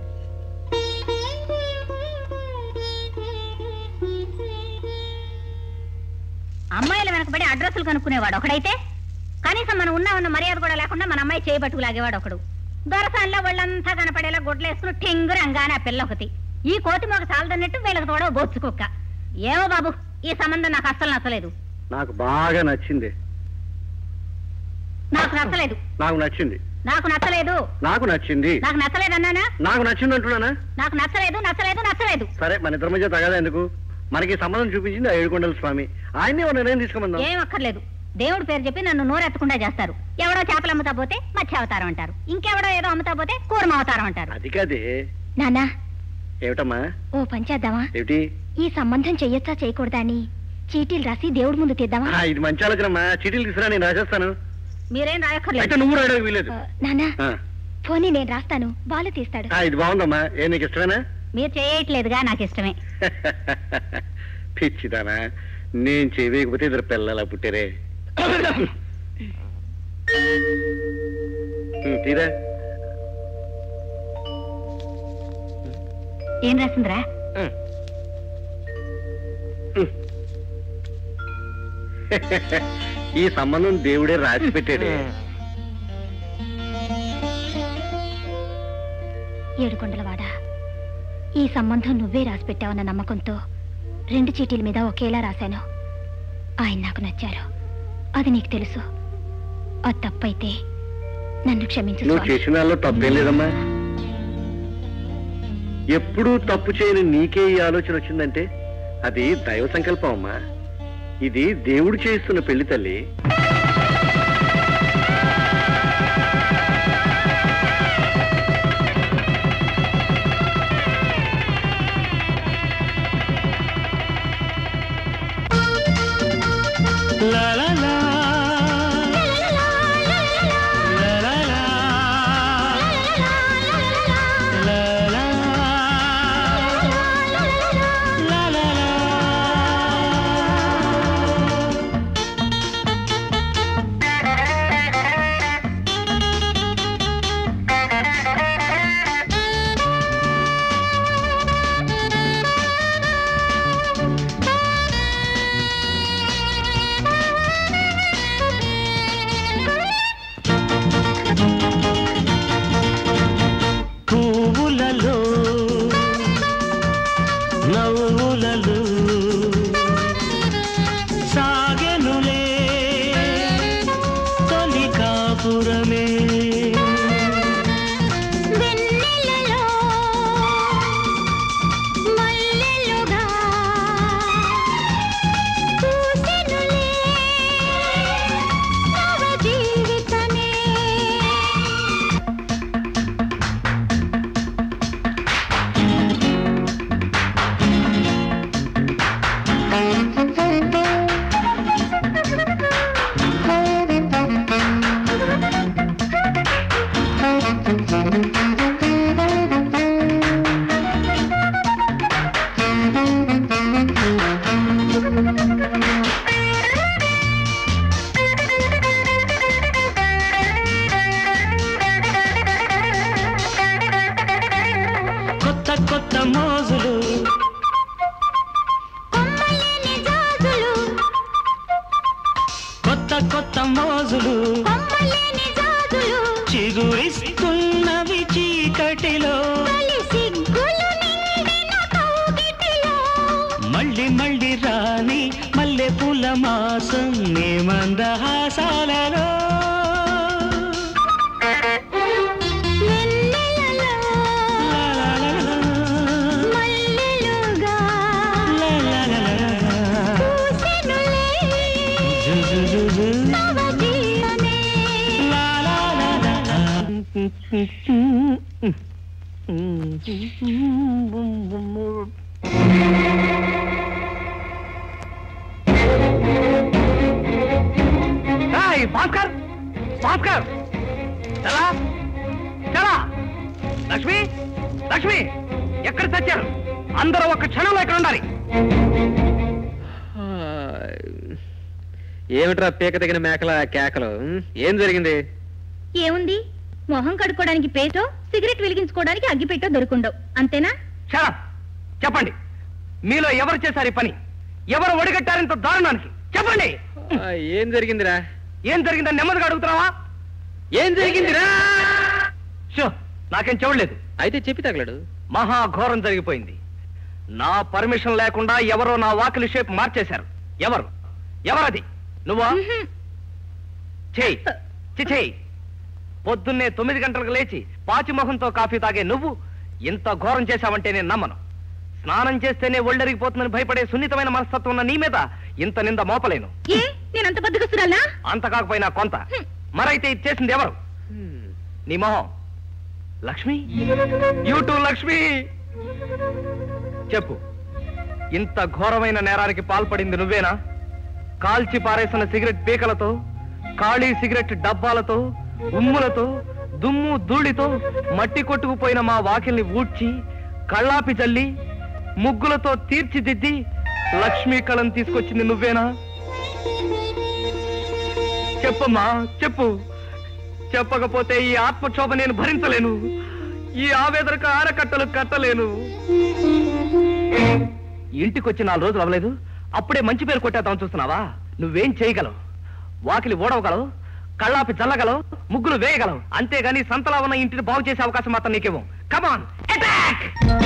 అమ్మాయిల వెనకబడి అడ్రస్లు కనుక్కునేవాడు ఒకడైతే కనీసం మనం ఉన్నామన్న మర్యాద కూడా లేకుండా మన అమ్మాయి చేయబట్టుకు లాగేవాడు ఒకడు దొరసాల్లో వాళ్ళంతా కనపడేలా గొడ్లేసుకుని టింగురంగా ఆ పిల్ల ఒకటి ఈ కోతి మొగ చాలదన్నట్టు వీళ్ళకి తోడ బొచ్చు కుక్క ఏమో బాబు ఈ సంబంధం నాకు అస్సలు నచ్చలేదు నాకు బాగా నచ్చింది నాకు నచ్చలేదు నాకు నచ్చింది నాకు నచ్చలేదు నాకు నచ్చింది నాకు నచ్చలేదు అన్నానా నాకు నచ్చింది అంటున్నానా నాకు నచ్చలేదు నచ్చలేదు నచ్చలేదు సరే మన ఇద్దరి మధ్య తగదా ఎందుకు మనకి ఈ సంబంధం చూపించింది ఆ ఏడుకొండల స్వామి ఆయనే ఒక నిర్ణయం తీసుకోమందాం ఏం అక్కర్లేదు దేవుడి పేరు చెప్పి నన్ను నోరెత్తకుండా చేస్తారు ఎవడో చేపలు అమ్ముతా పోతే మత్స్య అవతారం అంటారు ఇంకెవడో ఏదో అమ్ముతా పోతే కూర్మ అవతారం అంటారు అది కాదే నానా ఏమిటమ్మా ఓ పని చేద్దామా ఏమిటి ఈ సంబంధం చెయ్యొచ్చా చేయకూడదా అని చీటీలు రాసి దేవుడి ముందు తీద్దామా ఆ, ఇది మంచి ఆలోచనమ్మా చీటీలు తీసుకురా నేను రాసేస్తాను మీరేం అయితే రాయక్కర్లేదు నువ్వు రాయడానికి వీలేదు ఆ, నానా ఆ, పోనీ నేను రాస్తాను బాలు తీస్తాడు ఆ, ఇది బాగుందమ్మా ఏ నీకు ఇష్టమేనా మీరు చేయట్లేదుగా నాకు ఇష్టమే పిచ్చిదానా నేను చేయకపోతే ఇద్దరు పిల్లలా పుట్టారే ఉమ్, తీరా ఏం రాసిందిరా ఈ సంబంధం దేవుడే రాసి పెట్టాడే ఏడుకొండలవాడ ఈ సంబంధం నువ్వే రాసిపెట్టావన్న నమ్మకంతో రెండు చీటీల మీద ఒకేలా రాశాను ఆయన నాకు నచ్చారు అది నీకు తెలుసు అది తప్పైతే నన్ను క్షమించు నువ్వు స్వామి. చేసిన దానిలో తప్పేం లేదమ్మా ఎప్పుడూ తప్పు చేయని నీకే ఈ ఆలోచన వచ్చిందంటే అది దైవ సంకల్పం అమ్మా ఇది దేవుడు చేయిస్తున్న పెళ్లి తల్లి పువ్వులలో నవ్వులలో సాగెనులే తొలి కాపురమే వెన్నెలలో మల్లెలుగా పూసెనులే నవ జీవితమే కొత్త కొత్త మోజులు కొమ్మలేని జాజులు కొత్త కొత్త మోజులు కొమ్మలేని జాజులు చిగురిస్తున్నవి చీకటిలో తొలి సిగ్గులు నిండిన కౌగిటిలో మళ్ళీ మళ్ళీ రాని మల్లె పూల మాసం నీ మందహాసాలలో వెన్నెలలో లా లా లా లా. మల్లెలుగా లా లా లా లా లా. పూసెనులే జు జు జు జు. నవ జీవమే లా లా లా లా లా. ఏయ్, భాస్కర్ భాస్కర్ చలా చలా లక్ష్మి లక్ష్మి ఎక్కడ తెచ్చారు అందరూ ఒక క్షణంలో ఇక్కడ ఉండాలి ఏమిట్రా పీక తగిన మేకల కేకలు ఉం? ఏం జరిగింది ఏముంది మొహం కడుక్కోవడానికి పేటో సిగరెట్ వెలిగించుకోవడానికి అగ్గిపెట్టో దొరుకుండవు అంతేనా చలా చెప్పండి మీలో ఎవరు చేశారు ఈ పని ఎవరు ఒడిగట్టారింత దారుణానికి చెప్పండి ఆ, ఏం జరిగిందిరా ఏం జరిగిందని నెమ్మదిగా అడుగుతున్నావా ఏం జరిగిందిరా షో నాకేం చూడలేదు అయితే చెప్పి తగలడు మహా ఘోరం జరిగిపోయింది నా పర్మిషన్ లేకుండా ఎవరో నా వాకిలి షేప్ మార్చేశారు ఎవరు ఎవరది నువ్వా చేయి చి చేయి పొద్దున్నే తొమ్మిది గంటలకు లేచి పాచిమొహంతో కాఫీ తాగే నువ్వు ఇంత ఘోరం చేశావంటే నేను నమ్మను స్నానం చేస్తేనే ఒళ్ళరిగిపోతుందని భయపడే సున్నితమైన మనస్తత్వం ఉన్న నీ మీద ఇంత నింద మోపలేను ఏ నేనంత బద్దకొస్తున్నానా అంత కాకపోయినా కొంత మరైతే ఇది చేసింది ఎవరు నీ మొహం లక్ష్మి యూటూ లక్ష్మి చెప్పు ఇంత ఘోరమైన నేరానికి పాల్పడింది నువ్వేనా కాల్చి పారేసిన సిగరెట్ పీకలతో ఖాళీ సిగరెట్ డబ్బాలతో ఉమ్ములతో దుమ్ము ధూళితో మట్టి కొట్టుకుపోయిన మా వాకిల్ని ఊడ్చి కళ్ళాపి జల్లి ముగ్గులతో తీర్చిదిద్ది లక్ష్మీ కళను తీసుకొచ్చింది నువ్వేనా చెప్పమ్మా చెప్పు చెప్పకపోతే ఈ ఆత్మక్షోభ నేను భరించలేను ఈ ఆవేదనకు ఆరకట్టలు కట్టలేను ఇంటికొచ్చి నాలుగు రోజులు అవ్వలేదు అప్పుడే మంచి పేరు కొట్టేద్దాం చూస్తున్నావా నువ్వేం చేయగలవు వాకిలి ఓడవగలవు కళ్ళాపి చల్లగలవు ముగ్గులు వేయగలవు అంతేగాని సంతలా ఉన్న ఇంటిని బాగు చేసే అవకాశం మాత్రం నీకేమో కమాన్ అటాక్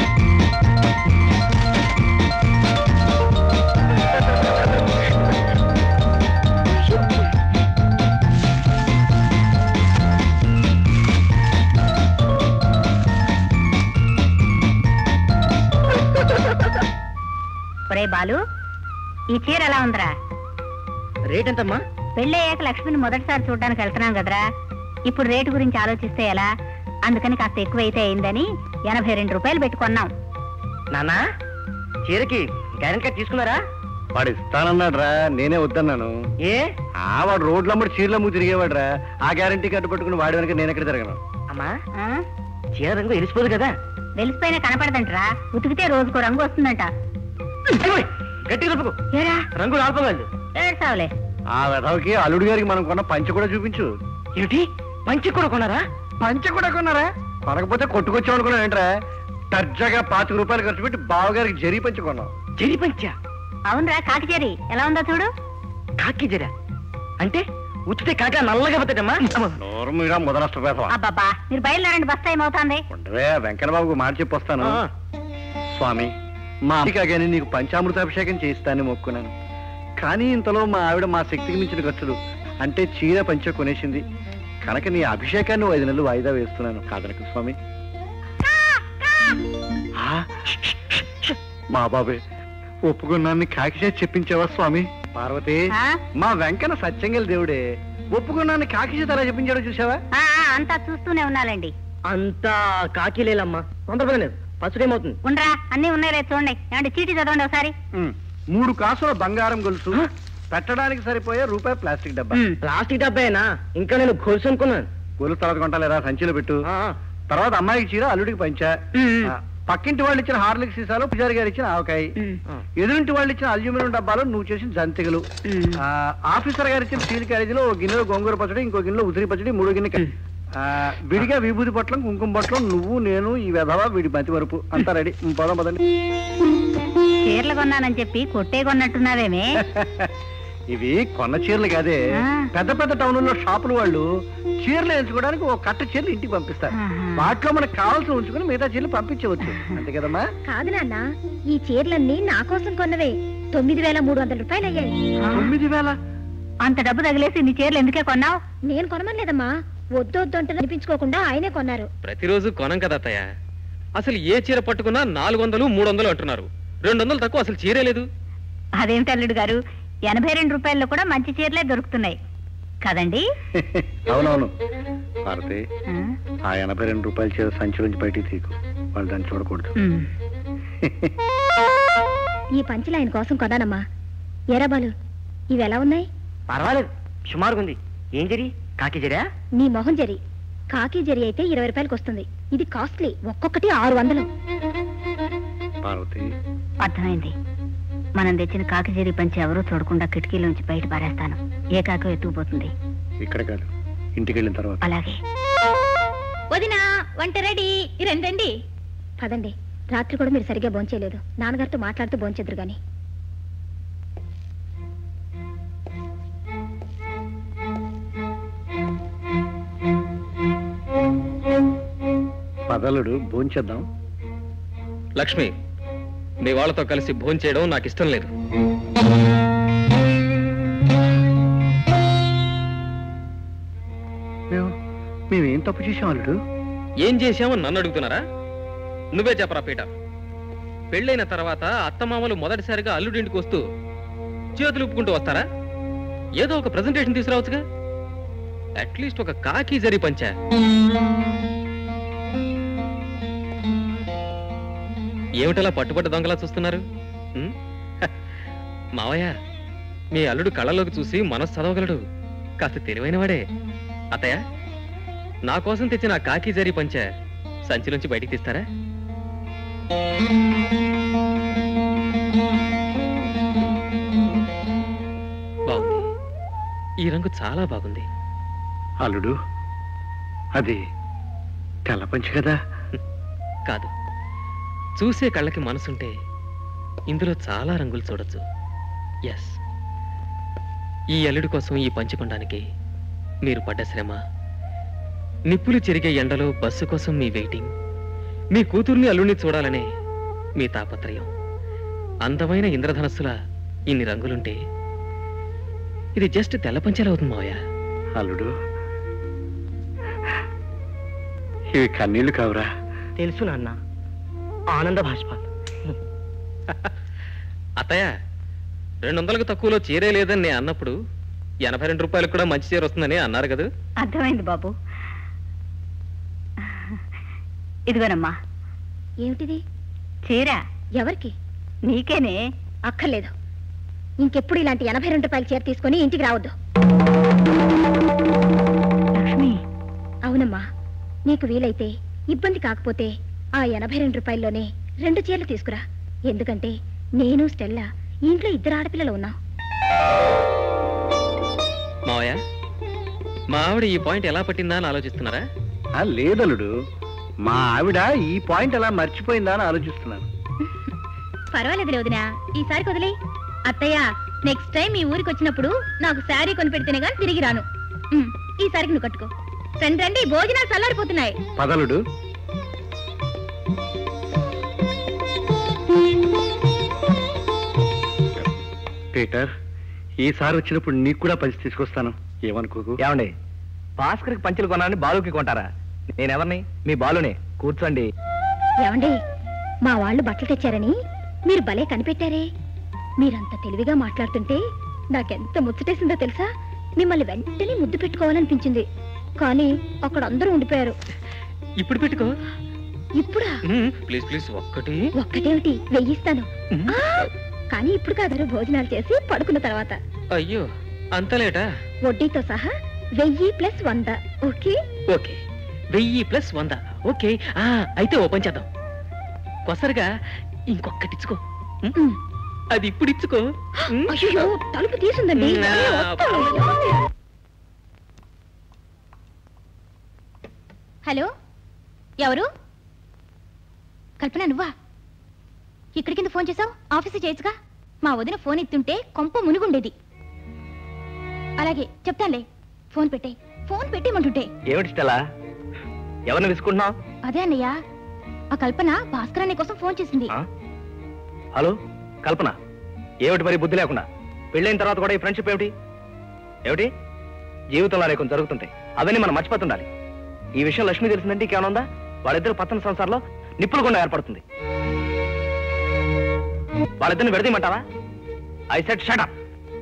ఒరే బాలు ఈ చీర ఎలా ఉందిరా రేట్ ఎంతమ్మా పెళ్ళయ్యాక లక్ష్మిని మొదటిసారి చూడడానికి వెళ్తున్నాం కదరా ఇప్పుడు రేటు గురించి ఆలోచిస్తే ఎలా అందుకని కాస్త ఎక్కువైతే అయిందని ఎనభై రెండు రూపాయలు పెట్టుకున్నాం నానా చీరకి గ్యారెంటీ కార్డ్ తీసుకున్నారా వాడు ఇస్తానన్నాడ్రా నేనే వద్దన్నాను ఏ ఆ వాడు రోడ్ల అమ్మడి చీరల అమ్ముకు తిరిగేవాడ్రా ఆ గ్యారంటీ కార్డు పట్టుకుని వాడి వెనక నేను ఎక్కడ తిరగను అమ్మా ఆ? చీర రంగు ఎలిసిపోదు కదా వెలిసిపోయినా కనపడదంటరా ఉతికితే రోజుకో రంగు వస్తుందంట అయ్యోయ్, గట్టిగా చెప్పుకో ఏరా రంగు రాల్పగలదు ఏడ్సావులే ఆ వెధవకి అల్లుడి గారికి మనం కొన్న పంచ కూడా చూపించు ఏమిటి మంచి కూడా కొన్నారా పంచ కూడా కొన్నారా కొనకపోతే కొట్టుకొచ్చాం అనుకున్నాను ఏంట్రా దర్జాగా పాతిక రూపాయలు ఖర్చు పెట్టి బావగారికి జరీ పంచ కొన్నాం జరి పంచా అవునరా కాకిచేరి ఎలా ఉందో చూడు కాకి జర అంటే ఉచితే కాక నల్లగా పోతాడమ్మా నోరు మీరా మొదలష్ట పేదవా అబ్బబ్బా మీరు బయలుదేరండి బస్ టైం అవుతుంది ఉండవే వెంకటబాబుకు మాట చెప్పొస్తాను స్వామి మా అమ్మకాగాని నీకు పంచామృతాభిషేకం చేయిస్తానని మొక్కున్నాను కానీ ఇంతలో మా ఆవిడ మా శక్తికి మించిన ఖర్చులు అంటే చీర పంచ కొనేసింది కనుక నీ అభిషేకాన్ని ఓ ఐదు నెలలు వాయిదా వేస్తున్నాను కాదనకు స్వామి ఆ? మా బాబే ఒప్పుకున్నాన్ని కాకి చేసి చెప్పించావా స్వామి పార్వతి ఆ? మా వెంకన్న సత్యంగల్ దేవుడే ఒప్పుకున్నాన్ని కాకి చేత అలా చెప్పించాడో చూసావా ఆ, ఆ, అంతా చూస్తూనే ఉన్నాలండి అంతా కాకి లేలమ్మా తొందరపడలేదు పసుడేమవుతుంది ఉండరా అన్నీ ఉన్నాయి లేదు చూడండి ఏమంటే చీటీ చదవండి ఒకసారి ఉమ్. మూడు కాసుల బంగారం గొలుసు పెట్టడానికి సరిపోయే రూపాయి ప్లాస్టిక్ డబ్బా ఉమ్. ప్లాస్టిక్ డబ్బాయేనా ఇంకా నేను గొలుసు అనుకున్నాను గొలుసు తర్వాత కొంటాలేరా సంచిలో పెట్టు ఆ, తర్వాత అమ్మాయికి చీర అల్లుడికి పంచా ఉమ్. ఆ, పక్కింటి వాళ్ళు ఇచ్చిన హార్లిక్ సీసాలు పూజారి గారు ఇచ్చిన ఆవకాయ ఉమ్. ఆ. ఎదురింటి వాళ్ళు ఇచ్చిన అల్యూమినియం డబ్బాలు నువ్వు చేసిన జంతికలు ఉమ్. ఆ, ఆఫీసర్ గారు ఇచ్చిన స్టీల్ క్యారేజీలో ఒక గిన్నెలో గోంగూర పచ్చడి ఇంకో గిన్నెలో ఉసిరి పచ్చడి మూడో గిన్నె క- ఆ, విడిగా విభూతి పొట్లం కుంకుమ పొట్లం నువ్వు నేను ఈ వెధవ వీడి మతి వరపు అంతా రెడీ ఉమ్, పోదాం పదండి చీరలు కొన్నానని చెప్పి కొట్టే కొన్నట్టున్నావేమే ఇవి కొన్న చీరలు కాదే ఆ. పెద్ద పెద్ద టౌన్లలో షాపులు వాళ్ళు చీరలు ఎంచుకోవడానికి ఒక కట్ట చీరలు ఇంటికి పంపిస్తారు ఆహా. వాటిలో మనకు కావాల్సిన ఉంచుకుని మిగతా చీరలు పంపించవచ్చు అంతే కదమ్మా కాదు నాన్న ఈ చీరలన్నీ నా కోసం కొన్నవే తొమ్మిది వేల మూడు వందల రూపాయలు అయ్యాయి తొమ్మిది వేల అంత డబ్బు తగిలేసి నీ చీరలు ఎందుకే కొన్నావు నేను కొనమలేదమ్మా వద్దు వద్దు అంటే అనిపించుకోకుండా ఆయనే కొన్నారు ప్రతిరోజు కొనం కదా అత్తయ్య అసలు ఏ చీర పట్టుకున్నా నాలుగు వందలు మూడు వందలు అంటున్నారు రెండు వందలు తక్కువ అసలు చీరే లేదు అదేమిటి అల్లుడు గారు ఎనభై రెండు రూపాయల్లో కూడా మంచి చీరలే దొరుకుతున్నాయి కదండి అవునవును భారతి ఆ? ఆ ఎనభై రెండు రూపాయల చీర సంచి నుంచి బయటికి తీకు వాళ్ళు దాన్ని చూడకూడదు ఉమ్. ఈ పంచలు ఆయన కోసం కొన్నానమ్మా ఎరా బాలు ఇవి ఎలా ఉన్నాయి పర్వాలేదు సుమారుగా ఉంది ఏం జరి కాకి జరా నీ మొహం జరి కాకి జరి అయితే ఇరవై రూపాయలకి వస్తుంది ఇది కాస్ట్లీ ఒక్కొక్కటి ఆరు వందలు పార్వతి అర్థమైంది మనం తెచ్చిన కాకిజేరి పంచి ఎవరూ చూడకుండా కిటికీలోంచి బయట పారేస్తాను ఏ కాకో ఎత్తుకుపోతుంది ఇక్కడ కాదు ఇంటికి వెళ్ళిన తర్వాత అలాగే వదినా వంట రెడీ రండి పదండి రాత్రి కూడా మీరు సరిగ్గా భోంచేయలేదు నాన్నగారితో మాట్లాడుతూ భోంచెదురు గాని పదలుడు భోంచేద్దాం లక్ష్మి మీ వాళ్ళతో కలిసి భోంచేయడం నాకు ఇష్టం లేదు మేము మేమేం తప్పు చేసాం అల్లుడు ఏం చేశామో నన్ను అడుగుతున్నారా నువ్వే చెప్పరా పీటర్ పెళ్ళైన తర్వాత అత్తమామలు మొదటిసారిగా అల్లుడింటికి వస్తూ చేతులు ఉప్పుకుంటూ వస్తారా ఏదో ఒక ప్రజెంటేషన్ తీసుకురావచ్చుగా అట్లీస్ట్ ఒక కాకి జరి పంచా ఏమిటలా పట్టుబట్ట దొంగలా చూస్తున్నారు ఉం? హ, మావయ్య మీ అల్లుడు కళ్ళలోకి చూసి మనసు చదవగలడు కాస్త తెలివైనవాడే అత్తయ్య నా కోసం తెచ్చిన ఆ కాకి జరి పంచ సంచిలోంచి బయటికి తీస్తారా బాగుంది ఈ రంగు చాలా బాగుంది అల్లుడు అది తెల్ల పంచి కదా కాదు చూసే కళ్ళకి మనసుంటే ఇందులో చాలా రంగులు చూడొచ్చు ఎస్ ఈ అల్లుడి కోసం ఈ పంచి కొనడానికి మీరు పడ్డ శ్రమ నిప్పులు చెరిగే ఎండలో బస్సు కోసం మీ వెయిటింగ్ మీ కూతుర్ని అల్లుని చూడాలనే మీ తాపత్రయం అందమైన ఇంద్రధనస్సుల ఇన్ని రంగులుంటే ఇది జస్ట్ తెల్ల పంచాలవుతుంది మావయ్య అల్లుడు ఇవి కన్నీళ్లు కావురా తెలుసు నాన్న ఆనంద భాష్పాలు అత్తయ్య రెండు వందలకు తక్కువలో చీరే లేదని నేను అన్నప్పుడు ఎనభై రెండు రూపాయలకు కూడా మంచి చీర వస్తుందని అన్నారు కదా అర్థమైంది బాబు ఇదిగోనమ్మా ఏమిటిది చీర ఎవరికి నీకేనే అక్కర్లేదు ఇంకెప్పుడు ఇలాంటి ఎనభై రెండు రూపాయల చీర తీసుకొని ఇంటికి రావద్దు లక్ష్మి అవునమ్మా నీకు వీలైతే ఇబ్బంది కాకపోతే ఆ ఎనభై రెండు రూపాయల్లోనే రెండు చీరలు తీసుకురా ఎందుకంటే నేను స్టెల్లా ఈ ఇంట్లో ఇద్దరు ఆడపిల్లలు ఉన్నాం మావయ్య మా ఆవిడ ఈ పాయింట్ ఎలా పట్టిందా అని ఆలోచిస్తున్నారా ఆ, లేదల్లుడు మా ఆవిడ ఈ పాయింట్ ఎలా మర్చిపోయిందా అని ఆలోచిస్తున్నాను పర్వాలేదు వదినా ఈసారి వదిలే అత్తయ్య నెక్స్ట్ టైం మీ ఊరికి వచ్చినప్పుడు నాకు శారీ కొని పెడితేనే కానీ తిరిగి రాను ఉమ్, ఈసారికి నువ్వు కట్టుకో రండి రండి భోజనాలు చల్లారిపోతున్నాయి పదలుడు పీటర్ ఈసారి వచ్చినప్పుడు నీకు కూడా పంచి తీసుకొస్తాను ఏమనుకోకు ఏమండి భాస్కర్కి పంచులు కొనాలని బాలుకి కొంటారా నేనెవరిని మీ బాలునే కూర్చోండి ఏమండి మా వాళ్ళు బట్టలు తెచ్చారని మీరు భలే కనిపెట్టారే మీరంత తెలివిగా మాట్లాడుతుంటే నాకెంత ముచ్చటేసిందో తెలుసా మిమ్మల్ని వెంటనే ముద్దు పెట్టుకోవాలనిపించింది కానీ అక్కడ అందరూ ఉండిపోయారు ఇప్పుడు పెట్టుకో ఇప్పుడా ప్లీజ్ ప్లీజ్ ఒక్కటి ఒక్కటేమిటి వెయ్యిస్తాను ఆ, కానీ ఇప్పుడు కాదు భోజనాలు చేసి పడుకున్న తర్వాత అయ్యో అంత లేటా వడ్డీతో సహా వెయ్యి ప్లస్ వంద ఓకే ఓకే వెయ్యి ప్లస్ వంద ఓకే ఆ అయితే ఓపెన్ చేద్దాం కొసరుగా ఇంకొకటి ఇచ్చుకో ఉం? ఉమ్. అది ఇప్పుడు ఇచ్చుకో ఉం? అయ్యో తలుపు తీసుందండి ఉమ్, ఆ, అరే, వస్తాను. హలో ఎవరు కల్పన నువ్వా ఇక్కడి కింద ఫోన్ చేసావు ఆఫీసు చేయొచ్చుగా మా వదిన ఫోన్ ఎత్తుంటే కొంప మునిగుండేది అలాగే చెప్తానులే ఫోన్ పెట్టే ఫోన్ పెట్టేయమంటుంటే ఏమిటి స్టెలా ఎవరిని విసుకుంటున్నావు అదే అన్నయ్య ఆ కల్పన భాస్కర్ అనే కోసం ఫోన్ చేసింది హలో కల్పన ఏమిటి మరి బుద్ధి లేకుండా పెళ్ళైన తర్వాత కూడా ఈ ఫ్రెండ్షిప్ ఏమిటి ఏమిటి జీవితంలో అనేకం జరుగుతుంటాయి అవన్నీ మనం మర్చిపోతుండాలి ఈ విషయం లక్ష్మి తెలిసిందంటే ఇంకేమైనా ఉందా వాళ్ళిద్దరు పచ్చని సంసారంలో నిప్పులు గుండా ఏర్పడుతుంది వాళ్ళిద్దరిని విడదీయమంటావా ఐ సెట్ షటప్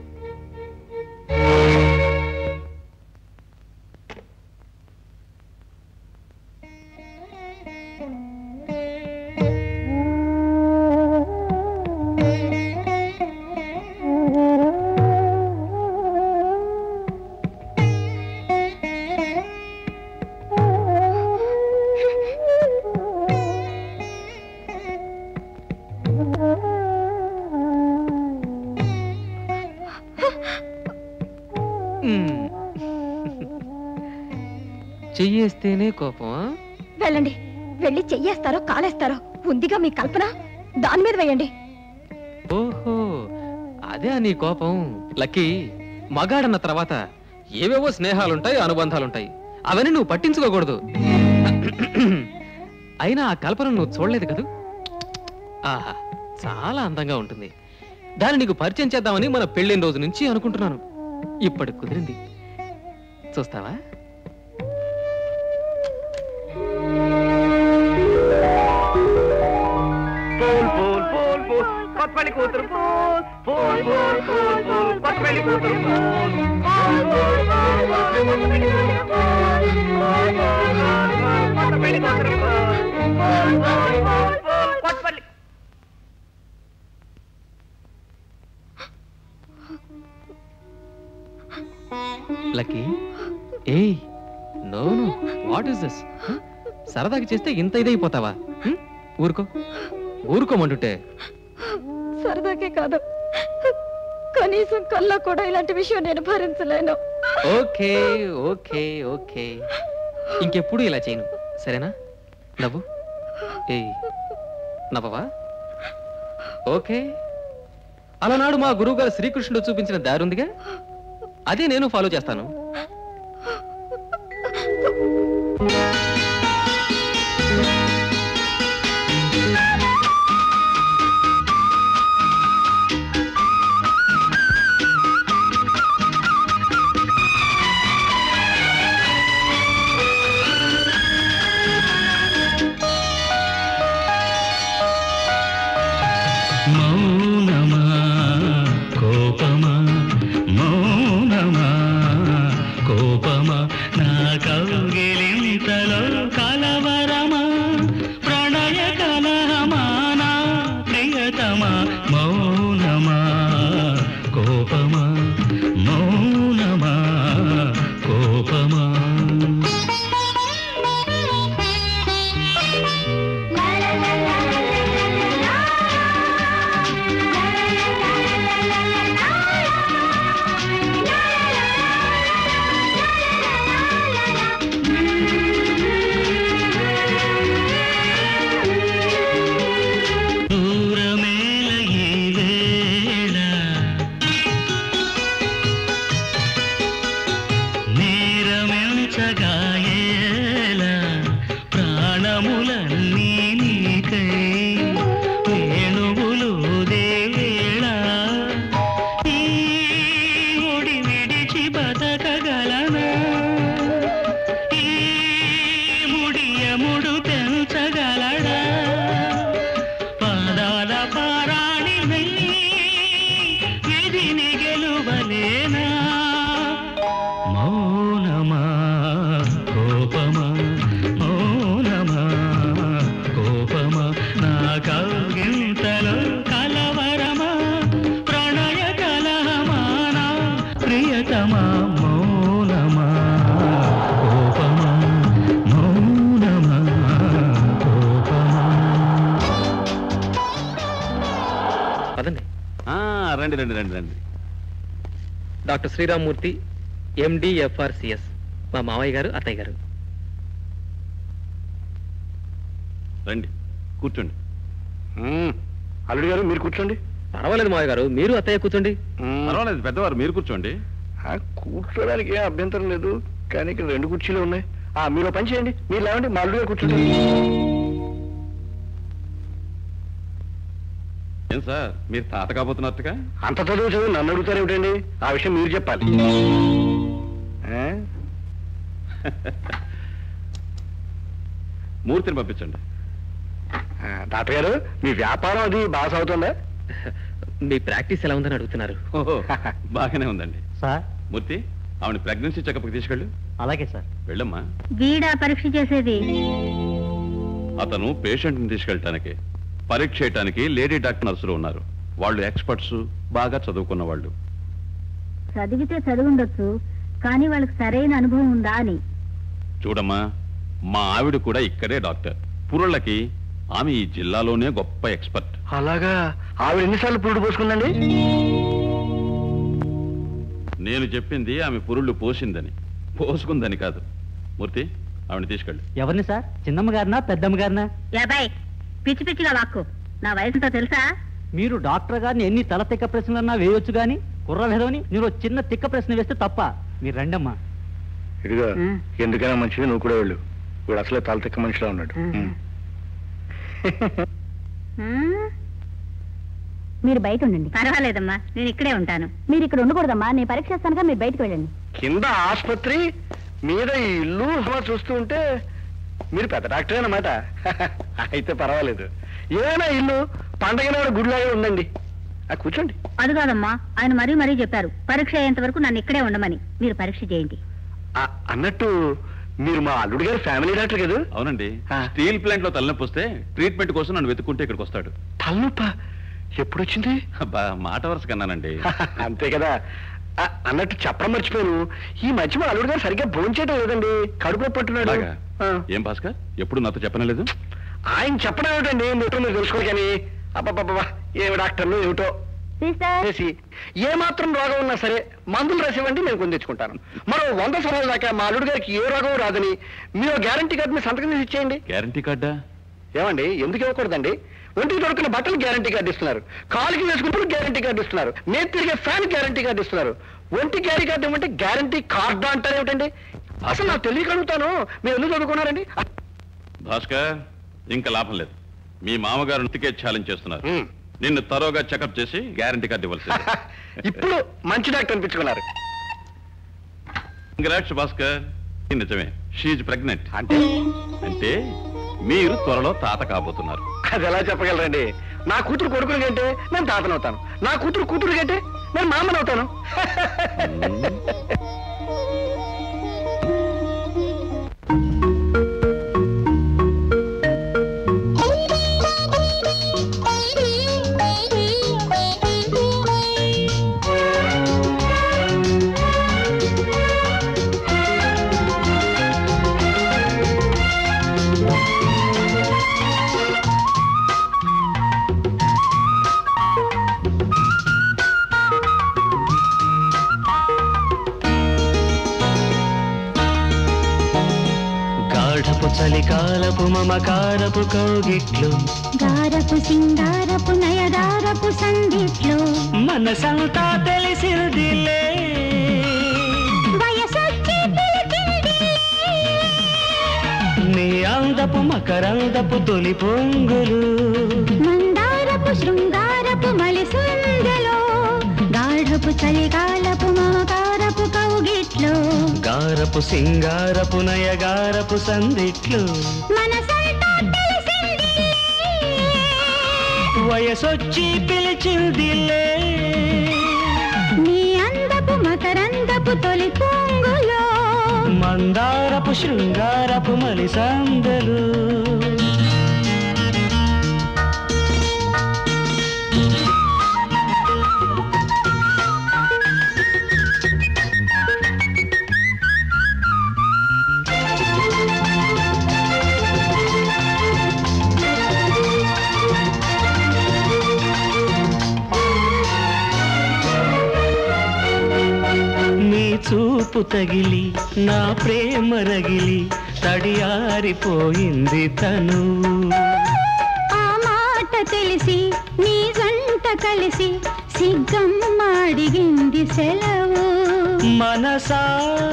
ఉం. చెయ్యేస్తేనే కోపమా వెళ్ళండి వెళ్ళి చెయ్యేస్తారో కాలేస్తారో ఉందిగా మీ కల్పన దాని మీద వేయండి ఓహో అదే నీ కోపం లక్కీ మగాడన్న తర్వాత ఏవేవో స్నేహాలుంటాయి అనుబంధాలుంటాయి అవన్నీ నువ్వు పట్టించుకోకూడదు అయినా ఆ కల్పన నువ్వు చూడలేదు కదూ ఆహా చాలా అందంగా ఉంటుంది దాన్ని నీకు పరిచయం చేద్దామని మన పెళ్ళైన రోజు నుంచి అనుకుంటున్నాను ఇప్పటికి కుదిరింది చూస్తావా fool fool fool fool Kothapalli కూతురు fool fool fool fool fool Kothapalli కూతురు fool fool fool fool fool Kothapalli కూతురు fool fool fool fool fool Kothapalli కూతురు fool fool fool fool fool Kothapalli Lucky ఏయ్ no no what is this సరదాకి చేస్తే ఇంత ఇదైపోతావా హ్మ్? ఊరుకో ఊరుకోమంటుంటే సరదాకే కాదు కనీసం కల్లా కూడా ఇలాంటి విషయం నేను భరించలేను ఓకే ఓకే ఓకే ఇంకెప్పుడు ఇలా చేయను సరేనా నవ్వు ఏయ్ నవ్వవా ఓకే అలనాడు మా గురువుగారు శ్రీకృష్ణుడు చూపించిన దారి ఉందిగా అదే నేను ఫాలో చేస్తాను రూపమా నా కౌగింతలో కలవరమా ప్రణయ కలహమా నా ప్రియతమా మౌనమా కోపమా మౌనమా కోపమా పదండి ఆ, రండి రండి రండి రండి డాక్టర్ శ్రీరామ్మూర్తి ఎండిఎఫ్ఆర్సిఎస్ మా మావయ్య గారు అత్తయ్య గారు రండి కూర్చోండి మ్మ్. అల్లుడు గారు మీరు కూర్చోండి పర్వాలేదు మావయ్య గారు మీరు అత్తయ్య కూర్చోండి మ్మ్. పర్వాలేదు పెద్దవారు మీరు కూర్చోండి ఆ, కూర్చోడానికి ఏం అభ్యంతరం లేదు కానీ ఇక్కడ రెండు కుర్చీలు ఉన్నాయి ఆ మీరు ఓ పని చేయండి మీరు లేవండి మా అల్లుడు గారు కూర్చోండి ఏం సార్ మీరు తాత కాబోతున్నట్టుగా అంత చదువు చదువు నన్ను అడుగుతారు ఏమిటండి ఆ విషయం మీరు చెప్పాలి ఆ? మూర్తిని పంపించండి ఆ, డాక్టర్ గారు మీ వ్యాపారం అది బాగా సాగుతుందా మీ ప్రాక్టీస్ ఎలా ఉందని అడుగుతున్నారు ఓహో బాగానే ఉందండి సార్ మూర్తి ఆవిడ ప్రెగ్నెన్సీ చెకప్కి తీసుకెళ్ళు అలాగే సార్ వెళ్ళమ్మా వీడా పరీక్ష చేసేది అతను పేషెంట్ని తీసుకెళ్ళటానికి పరీక్ష చేయటానికి లేడీ డాక్టర్ నర్సులు ఉన్నారు వాళ్ళు ఎక్స్పర్ట్స్ బాగా చదువుకున్న వాళ్ళు చదివితే చదువుండొచ్చు కానీ వాళ్ళకి సరైన అనుభవం ఉందా అని చూడమ్మా మా ఆవిడ కూడా ఇక్కడే డాక్టర్ పురుళ్ళకి ఆమె ఈ జిల్లాలోనే గొప్ప ఎక్స్పర్ట్ అలాగా ఆవిడ ఎన్నిసార్లు పురుడు పోసుకుందండి నేను చెప్పింది ఆమె పురుళ్ళు పోసిందని పోసుకుందని కాదు మూర్తి ఆవిడ తీసుకెళ్ళు ఎవరిని సార్ చిన్నమ్మ గారినా పెద్దమ్మ గారినా యాబాయ్ పిచ్చి పిచ్చిగా వాక్కు నా వయసుతో తెలుసా మీరు డాక్టర్ గారిని ఎన్ని తల తిక్క ప్రశ్నలన్నా వేయొచ్చు గాని కుర్ర వెధవని మీరు ఓ చిన్న తిక్క ప్రశ్న వేస్తే తప్ప మీరు రండమ్మా ఇదిగో మ్. ఎందుకైనా మంచిది నువ్వు కూడా వెళ్ళు వీడు అసలే తల తిక్క మనిషిలా ఉన్నాడు మ్. మీరు బయట ఉండండి పర్వాలేదమ్మా నేను ఇక్కడే ఉంటాను మీరు ఇక్కడ ఉండకూడదమ్మా నేను పరీక్ష చేస్తానుగా మీరు బయటకు వెళ్ళండి కింద ఆసుపత్రి మీద ఈ ఇల్లు అలా చూస్తూ ఉంటే మీరు పెద్ద డాక్టర్ అన్నమాట అయితే పర్వాలేదు ఏమైనా ఇల్లు పండగ నాడు గుడిలాగే ఉందండి ఆ కూర్చోండి అది కాదమ్మా ఆయన మరీ మరీ చెప్పారు పరీక్ష అయ్యేంత వరకు నన్ను ఇక్కడే ఉండమని మీరు పరీక్ష చేయండి ఆ, అన్నట్టు మీరు మా అల్లుడు గారి ఫ్యామిలీ డాక్టర్ కదా అవునండి ఆ. స్టీల్ ప్లాంట్ లో తలనొప్పి వస్తే ట్రీట్మెంట్ కోసం నన్ను వెతుక్కుంటే ఇక్కడికి వస్తాడు తలనొప్ప ఎప్పుడు వచ్చింది అబ్బా, మాట వరుస కన్నానండి అంతే కదా ఆ, అన్నట్టు చెప్పడం మర్చిపోయాను ఈ మధ్య మా అల్లుడు గారు సరిగ్గా భోంచేయటం లేదండి కడుపులో పట్టున్నాడు అలాగా? ఆ. ఏం భాస్కర్ ఎప్పుడు నాతో చెప్పనలేదు ఆయన చెప్పడం ఏమిటండి మీరు మీరు తెలుసుకోవాలి కానీ అబ్బబ్బబ్బా ఏమి డాక్టర్లు ఏమిటో చేసి ఏ మాత్రం రోగం ఉన్నా సరే మందులు రాసివ్వండి నేను కొని తెచ్చుకుంటాను మరో వంద సంవత్సరాల దాకా మా అల్లుడు గారికి ఏ రోగం రాదని మీరు గ్యారంటీ కార్డు మీద సంతకం చేసి ఇచ్చేయండి గ్యారంటీ కార్డా ఏమండి ఎందుకు ఇవ్వకూడదండి ఒంటికి దొరికిన బట్టలు గ్యారంటీ కార్డు ఇస్తున్నారు కాలుకి వేసుకున్నప్పుడు గ్యారంటీ కార్డు ఇస్తున్నారు నేను తిరిగే ఫ్యాన్ గ్యారంటీ కార్డు ఇస్తున్నారు ఒంటి గ్యారీ కార్డు ఏమంటే గ్యారంటీ కార్డు అంటారు ఏమిటండి అసలు నాకు తెలియక అడుగుతాను మీరు ఎందుకు చదువుకున్నారండి భాస్కర్ ఇంకా లాభం లేదు మీ మామగారు ఇంటికే ఛాలెంజ్ చేస్తున్నారు హ్మ్. నిన్ను తరోగా చెకప్ చేసి గ్యారంటీ కార్డు ఇవ్వాల్సింది ఇప్పుడు మంచి డాక్టర్ అనిపించుకున్నారు కంగ్రాట్స్ భాస్కర్ ఇది నిజమే షీజ్ ప్రెగ్నెంట్ అంటే అంటే మీరు త్వరలో తాత కాబోతున్నారు అది ఎలా చెప్పగలరండి నా కూతురు కొడుకుని కంటే నేను తాతనవుతాను నా కూతురు కూతురు కంటే నేను మామనవుతాను గాఢపు చలికాలపు మమకారపు కౌగిట్లు గారపు సింగారపు నయగారపు సందిట్లో మనసంతా తెలిసిందిలే వయసొచ్చి పిలిచింది నీ అందపు మకరందపు తొలి పొంగులు మందారపు శృంగారపు మలిసుందలో గాఢపు చలిగాలపు మమకారపు కౌగిట్లో గారపు సింగారపు నయగారపు సందిట్లు మనసంతా తెలిసింది వయసొచ్చి పిలిచిందిలే నీ అందపు మకరందపు తొలి పొంగులో మందారపు శృంగారపు మలి సందలు మెరుపు తగిలి నా ప్రేమ రగిలి తడియారిపోయింది తను ఆ మాట తెలిసి నీ జంట కలిసి సిగ్గమ్మ అడిగింది సెలవు మనసా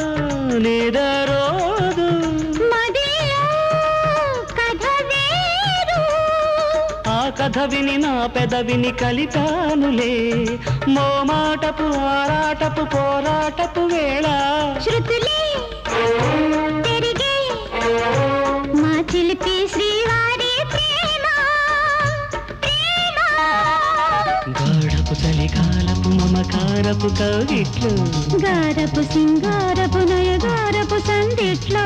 నిదరోదు మదిలో కథ వేరు ఆ కథ విని నా పెదవిని కలిపానులే మోమాటపు ఆరాటపు పోరాటపు వేళ శృతులే పెరిగే మా చిలిపి శ్రీవారి ప్రేమ ప్రేమ గాఢపు చలికాలపు మమకారపు కవిట్లు గారపు సింగారపు నయగారపు సందిట్లో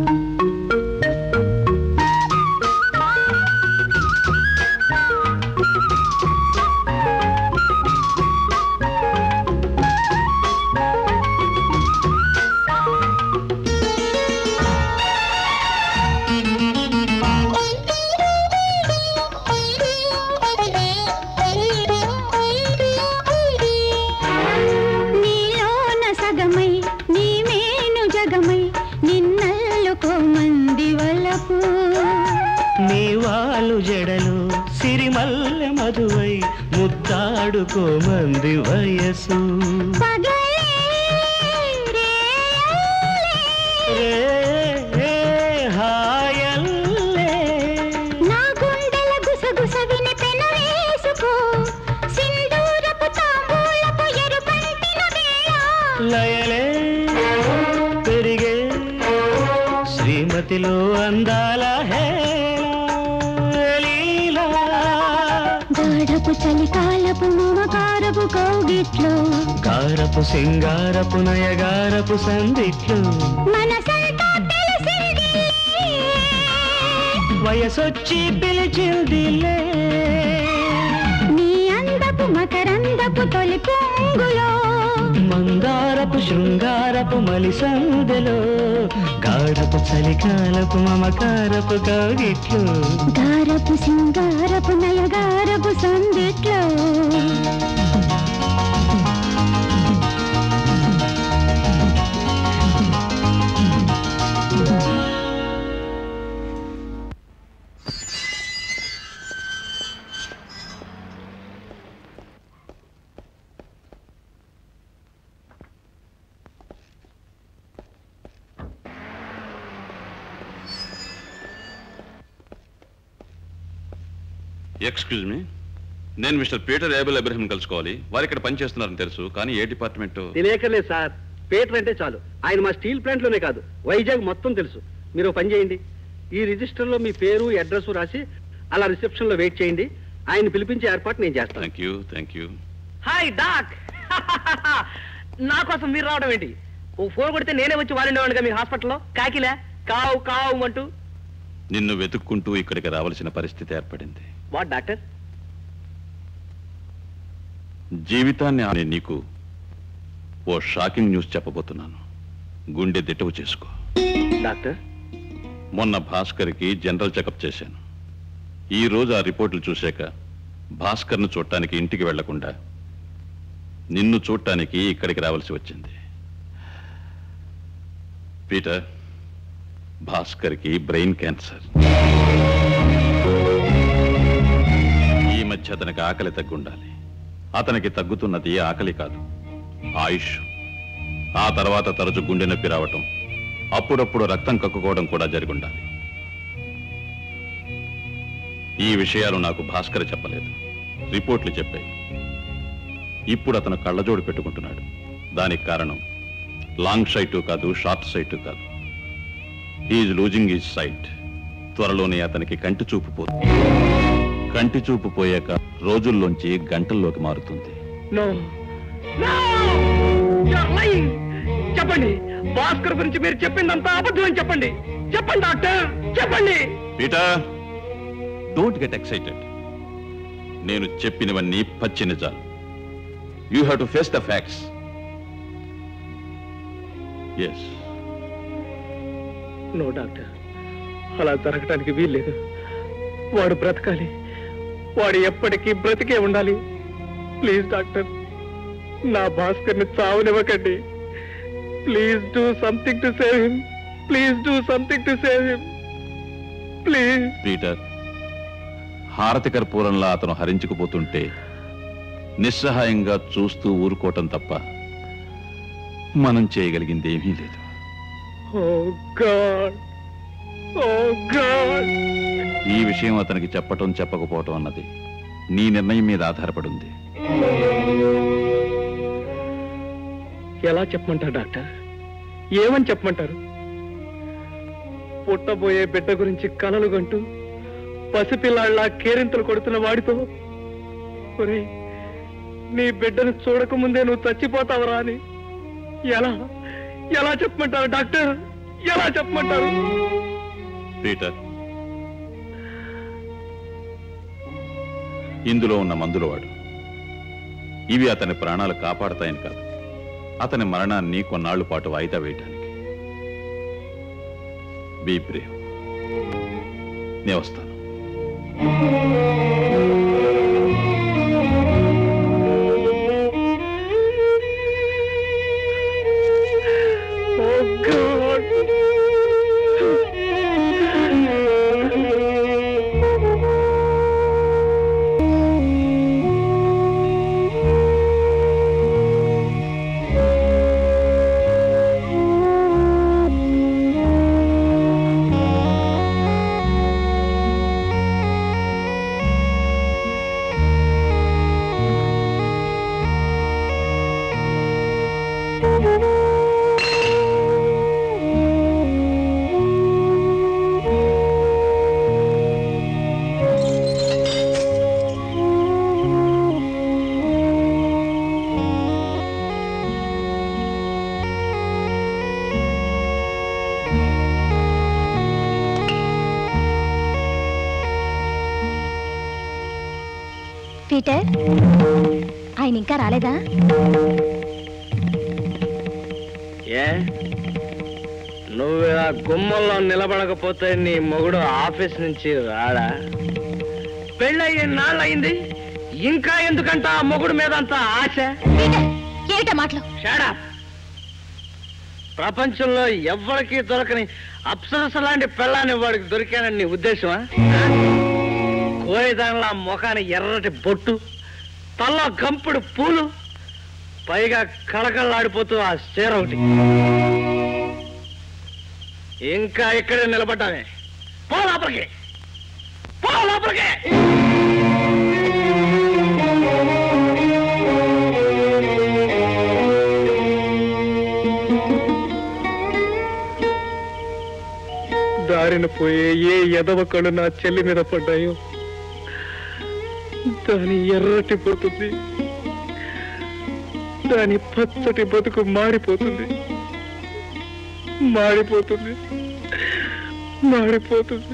నీలోన సగమై నీ మేను జగమై నిన్నల్లుకోమంది వలపు నీ వాళ్ళు జడలు సిరిమల్లె మధువై ముద్దాడుకోమంది వయసు పగలే రేయల్లే, రే హాయల్లే నా గుండెల గుసగుస విని పెనవేసుకో సింధూరపు తాంబూలపు ఎరుపంటిన వేళ లయలే పెరిగే శ్రీమతిలో అందాల హేళ గాఢపు చలికాలపు మమకారపు కౌగిట్లో గారపు సింగారపు నయగారపు సందిట్లు మనసంతా తెలిసింది వయసొచ్చి పిలిచిందిలే నీ అందపు మకరందపు తొలి పొంగులో మందారపు శృంగారపు మలిసందెలో గాఢపు చలికాలపు మమకారపు కవిట్లు గారపు సింగారపు నయగారపు సందిట్లో ఎక్స్క్యూజ్ మీ నేను మిస్టర్ పీటర్ ఏబుల్ అబ్రహం కలుసుకోవాలి వారు ఇక్కడ పనిచేస్తున్నారని తెలుసు కానీ ఏ డిపార్ట్మెంట్ తినేకర్లేదు సార్ పేటర్ అంటే చాలు ఆయన మా స్టీల్ ప్లాంట్ లోనే కాదు వైజాగ్ మొత్తం తెలుసు మీరు ఓ పని చేయండి ఈ రిజిస్టర్ లో మీ పేరు అడ్రస్ రాసి అలా రిసెప్షన్ లో వెయిట్ చేయండి ఆయన పిలిపించే ఏర్పాటు నేను చేస్తాను thank you thank you hi doc నా కోసం మీరు రావడం ఏంటి ఓ ఫోన్ కొడితే నేనే వచ్చి వాడిండేవాడిగా మీ హాస్పిటల్లో కాకిలే కావు కావు అంటూ నిన్ను వెతుక్కుంటూ ఇక్కడికి రావాల్సిన పరిస్థితి ఏర్పడింది వాట్ డాక్టర్ జీవితాన్ని ఆనే నీకు ఓ షాకింగ్ న్యూస్ చెప్పబోతున్నాను గుండె దిట్టవు చేసుకో డాక్టర్ మొన్న భాస్కర్కి జనరల్ చెకప్ చేశాను ఈ రోజు ఆ రిపోర్టులు చూశాక భాస్కర్ను చూడటానికి ఇంటికి వెళ్లకుండా నిన్ను చూడటానికి ఇక్కడికి రావాల్సి వచ్చింది పీటర్ భాస్కర్కి బ్రెయిన్ క్యాన్సర్ ఈ మధ్య అతనికి ఆకలి తగ్గుండాలి అతనికి తగ్గుతున్నది ఆకలి కాదు ఆయుష్ ఆ తర్వాత తరచు గుండె నొప్పి రావటం అప్పుడప్పుడు రక్తం కక్కుకోవడం కూడా జరుగుండాలి ఈ విషయాలు నాకు భాస్కర్ చెప్పలేదు రిపోర్ట్లు చెప్పాయి ఇప్పుడు అతను కళ్ళజోడు పెట్టుకుంటున్నాడు దానికి కారణం లాంగ్ సైటు కాదు షార్ట్ సైటు కాదు ఈజ్ లూజింగ్ ఈజ్ సైట్ త్వరలోనే అతనికి కంటి చూపు పోతుంది కంటి చూపు పోయాక రోజుల్లోంచి గంటల్లోకి మారుతుంది నో నో యూఆర్ లైయింగ్ చెప్పండి భాస్కర్ గురించి మీరు చెప్పిందంతా అబద్ధం అని చెప్పండి చెప్పండి డాక్టర్ చెప్పండి పీటర్ డోంట్ గెట్ ఎక్సైటెడ్ నేను చెప్పినవన్నీ పచ్చి నిజాలు you have to face the facts yes no doctor అలా జరగటానికి వీల్లేదు వాడు బ్రతకాలి వాడు ఎప్పటికీ బ్రతికే ఉండాలి ప్లీజ్ డాక్టర్ నా భాస్కర్ని చావునివ్వకండి please do something to save him please do something to save him please Peter హారతి కర్పూరంలా అతను హరించుకుపోతుంటే నిస్సహాయంగా చూస్తూ ఊరుకోవటం తప్ప మనం చేయగలిగింది ఏమీ లేదు ఓ గాడ్ ఓ గాడ్ ఈ విషయం అతనికి చెప్పటం చెప్పకపోవటం అన్నది నీ నిర్ణయం మీద ఆధారపడి ఉంది ఎలా చెప్పమంటారు డాక్టర్ ఏమని చెప్పమంటారు పుట్టబోయే బిడ్డ గురించి కలలు గంటూ పసిపిల్లాళ్ళ కేరింతలు కొడుతున్న వాడితో ఒరేయ్ నీ బిడ్డను చూడకముందే నువ్వు చచ్చిపోతావరా అని ఎలా ఎలా చెప్పమంటారు డాక్టర్ ఎలా చెప్పమంటారు పీటర్ ఇందులో ఉన్న మందుల వాడు ఇవి అతని ప్రాణాలు కాపాడతాయని కాదు అతని మరణాన్ని కొన్నాళ్ల పాటు వాయిదా వేయటానికి బీ బ్రేవ్ నే వస్తాను ఓ గాడ్ పీటర్ ఆయన ఇంకా రాలేదా ఏ నువ్వు ఆ గుమ్మంలో నిలబడకపోతే నీ మొగుడు ఆఫీస్ నుంచి రాడా పెళ్ళయ్యి నాళ్ళయింది ఇంకా ఎందుకంట ఆ మొగుడు మీద అంత ఆశ పీటర్ ఏమిటా మాటలు షాడా ప్రపంచంలో ఎవ్వరికి దొరకని అప్సరస లాంటి పెళ్ళాన్ని వాడికి దొరికానని నీ ఉద్దేశమా కోయిదానిలా ముఖాన్ని ఎర్రటి బొట్టు తల్ల గంపుడు పూలు పైగా కళకళలాడిపోతూ ఆ చీర ఒకటి ఇంకా ఇక్కడే నిలబడ్డానే పో లోపలికి పో లోపలికి దారిన పోయే ఏ ఎదవ కళ్ళు నా చెల్లి మీద పడ్డాయో దాని ఎర్రటి పోతుంది దాని పచ్చటి బతుకు మారిపోతుంది మారిపోతుంది మారిపోతుంది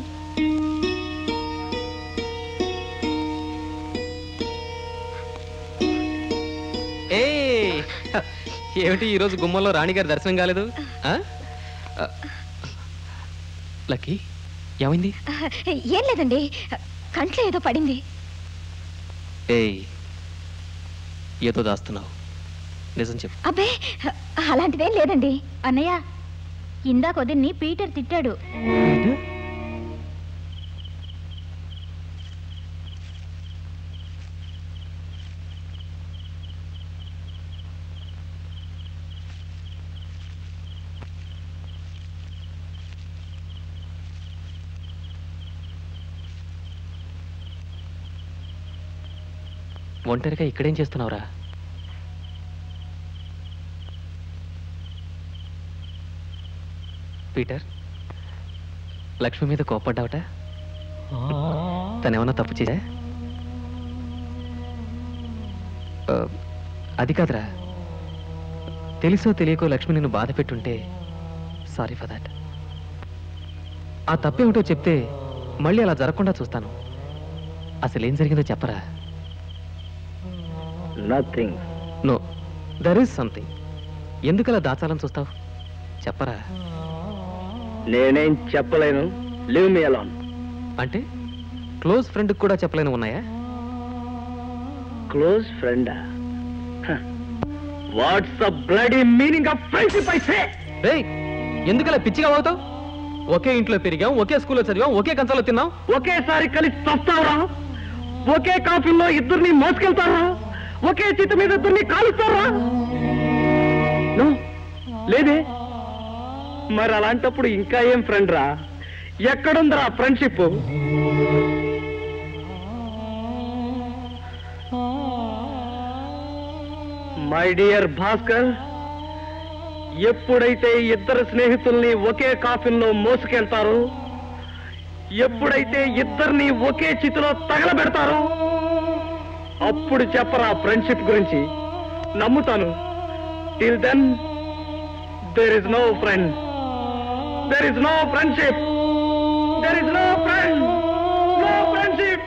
ఏ ఏమిటి ఈరోజు గుమ్మంలో రాణిగారి దర్శనం కాలేదు ఆ? ఆ, లక్కీ ఏమైంది ఏం లేదండి కంట్లో ఏదో పడింది ఏయ్ ఏదో దాస్తున్నావు నిజం చెప్పు అబ్బే అలాంటిదేం లేదండి అన్నయ్య ఇందాక వదిన్ని పీటర్ తిట్టాడు ఒంటరిగా ఇక్కడేం చేస్తున్నావురా పీటర్ లక్ష్మి మీద కోప్పడ్డావట తనేమన్నా తప్పు చేశా ఆ, అది కాదురా తెలుసో తెలియకో లక్ష్మి నిన్ను బాధ పెట్టుంటే సారీ ఫర్ దాట్ ఆ తప్పేమిటో చెప్తే మళ్ళీ అలా జరగకుండా చూస్తాను అసలు ఏం జరిగిందో చెప్పరా nothing no there is something ఎందుకు అలా దాచాలని చూస్తావు చెప్పరా నేనేం చెప్పలేను లివ్ మీ అలోన్ అంటే క్లోజ్ ఫ్రెండ్కి కూడా చెప్పలేని ఉన్నాయా క్లోజ్ ఫ్రెండా what's the bloody meaning of friendship I say రేయ్ ఎందుకలా పిచ్చిగా అవుతావు ఒకే ఇంట్లో పెరిగాం ఒకే స్కూల్లో చదివాం ఒకే కంచాలో తిన్నాం ఒకేసారి కలిసి చస్తావురా ఒకే కాఫీలో ఇద్దరిని మోసుకెళ్తారా ఒకే చిత్త మీద ఇద్దరిని కాలుస్తారా No, లేదే మరి అలాంటప్పుడు ఇంకా ఏం ఫ్రెండ్ రా ఎక్కడుందిరా ఫ్రెండ్షిప్ మై డియర్ భాస్కర్ ఎప్పుడైతే ఇద్దరు స్నేహితుల్ని ఒకే కాఫీల్లో మోసుకెళ్తారో ఎప్పుడైతే ఇద్దరిని ఒకే చితిలో తగలబెడతారో అప్పుడు చెప్పరా ఫ్రెండ్షిప్ గురించి నమ్ముతాను till then there is no friend there is no friendship there is no friend no friendship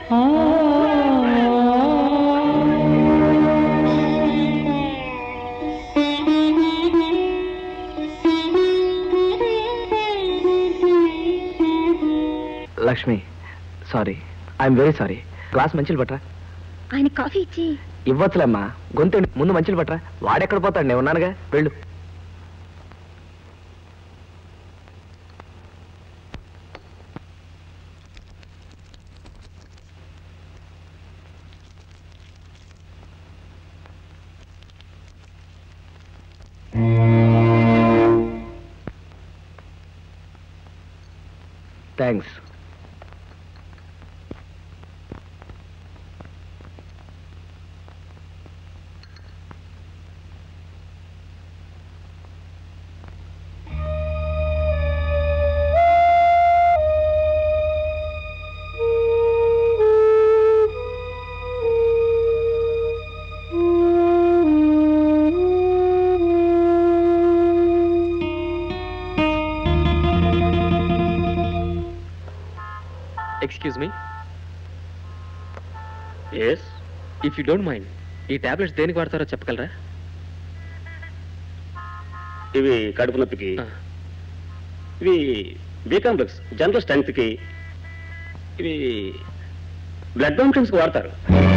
Lakshmi sorry I'm very sorry glass మంచిలు పట్రా ఆయన కాఫీ ఇచ్చి ఇవ్వచ్చులేమ్మా గొంతు ముందు మంచిలు పట్రా వాడెక్కడ పోతాడు నేను ఉన్నానుగా వెళ్ళు thanks excuse me yes if you don't mind ఈ టాబ్లెట్స్ దేనికి వాడతారో చెప్పగలరా ఇవి కడుపు నొప్పికి ఇవి బి కాంప్లెక్స్ జనరల్ స్ట్రెంగ్త్ కి ఇవి బ్లడ్ కి వాడతారు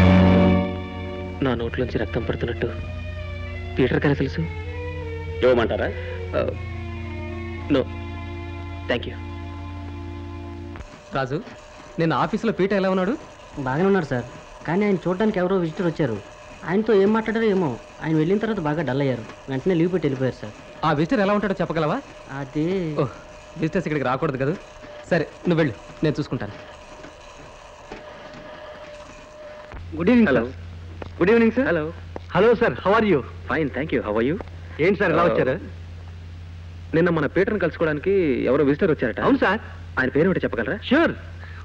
నా నోట్లోంచి రక్తం పడుతున్నట్టు పీటర్ కానీ తెలుసు ఇవ్వమంటారా నో థ్యాంక్ యూ రాజు నేను ఆఫీసులో పీటర్ ఎలా ఉన్నాడు బాగానే ఉన్నారు సార్ కానీ ఆయన చూడడానికి ఎవరో విజిటర్ వచ్చారు ఆయనతో ఏం మాట్లాడారో ఏమో ఆయన వెళ్ళిన తర్వాత బాగా డల్ అయ్యారు వెంటనే లీవ్ పెట్టి వెళ్ళిపోయారు సార్ ఆ విజిటర్ ఎలా ఉంటాడో చెప్పగలవా అది ఓహ్ విజిటర్స్ ఇక్కడికి రాకూడదు కదా సరే నువ్వు వెళ్ళు నేను చూసుకుంటాను good evening hello good evening sir hello hello sir how are you fine thank you how you ఏంటి సార్ ఎలా వచ్చారు నిన్న మన పీటర్ని కలుసుకోవడానికి ఎవరో విజిటర్ వచ్చారట అవును సార్ ఆయన పేరు ఏంటో చెప్పగలరా sure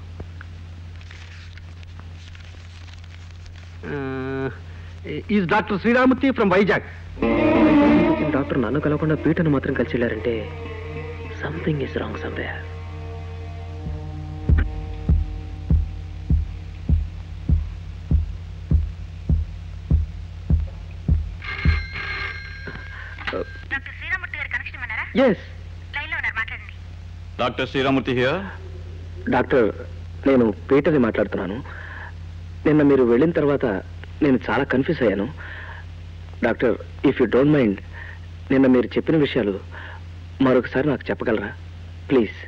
is doctor Sriramurthy from Vizag doctor నన్ను కలవకుండా పీటర్ను మాత్రం కలిసి వెళ్ళారంటే something is wrong somewhere yes doctor Sriramurthy here doctor నేను పీటర్ని మాట్లాడుతున్నాను నిన్న మీరు వెళ్ళిన తర్వాత నేను చాలా కన్ఫ్యూజ్ అయ్యాను doctor if you don't mind నిన్న మీరు చెప్పిన విషయాలు మరొకసారి నాకు చెప్పగలరా ప్లీజ్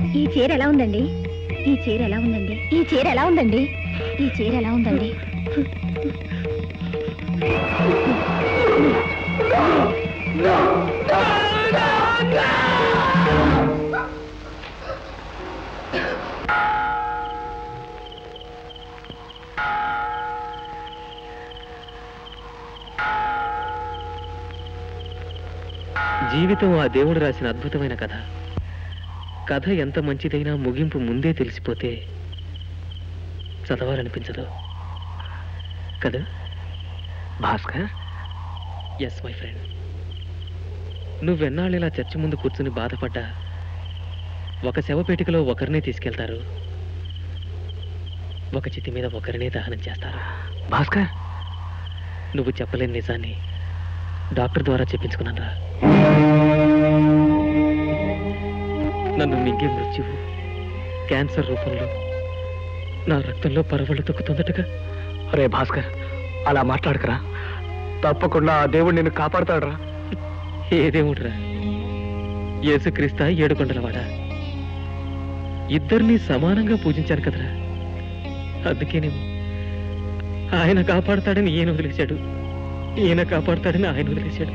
ఈ చీర ఎలా ఉందండి ఈ చీర ఎలా ఉందండి ఈ చీర ఎలా ఉందండి ఈ చీర ఎలా ఉందండి జీవితం ఆ దేవుడు రాసిన అద్భుతమైన కథ కథ ఎంత మంచిదైనా ముగింపు ముందే తెలిసిపోతే చదవాలనిపించదు కదా భాస్కర్ ఎస్ మై ఫ్రెండ్ నువ్వెన్నాళ్ళు ఇలా చర్చి ముందు కూర్చుని బాధపడ్డా ఒక శవపేటికలో ఒకరినే తీసుకెళ్తారు ఒక చితి మీద ఒకరినే దహనం చేస్తారు భాస్కర్ నువ్వు చెప్పలేని నిజాన్ని డాక్టర్ ద్వారా చెప్పించుకున్నాను రా నన్ను మింగే మృత్యువు క్యాన్సర్ రూపంలో నా రక్తంలో పరవళ్ళు తొక్కుతుందటగా అరే భాస్కర్ అలా మాట్లాడకరా తప్పకుండా ఆ దేవుడు నిన్ను కాపాడతాడురా ఏదేముడురా యేసుక్రీస్త ఏడుకొండలవాడా ఇద్దరిని సమానంగా పూజించాను కదరా అందుకేనేమో ఆయన కాపాడతాడని ఈయన వదిలేశాడు ఈయన కాపాడతాడని ఆయన వదిలేశాడు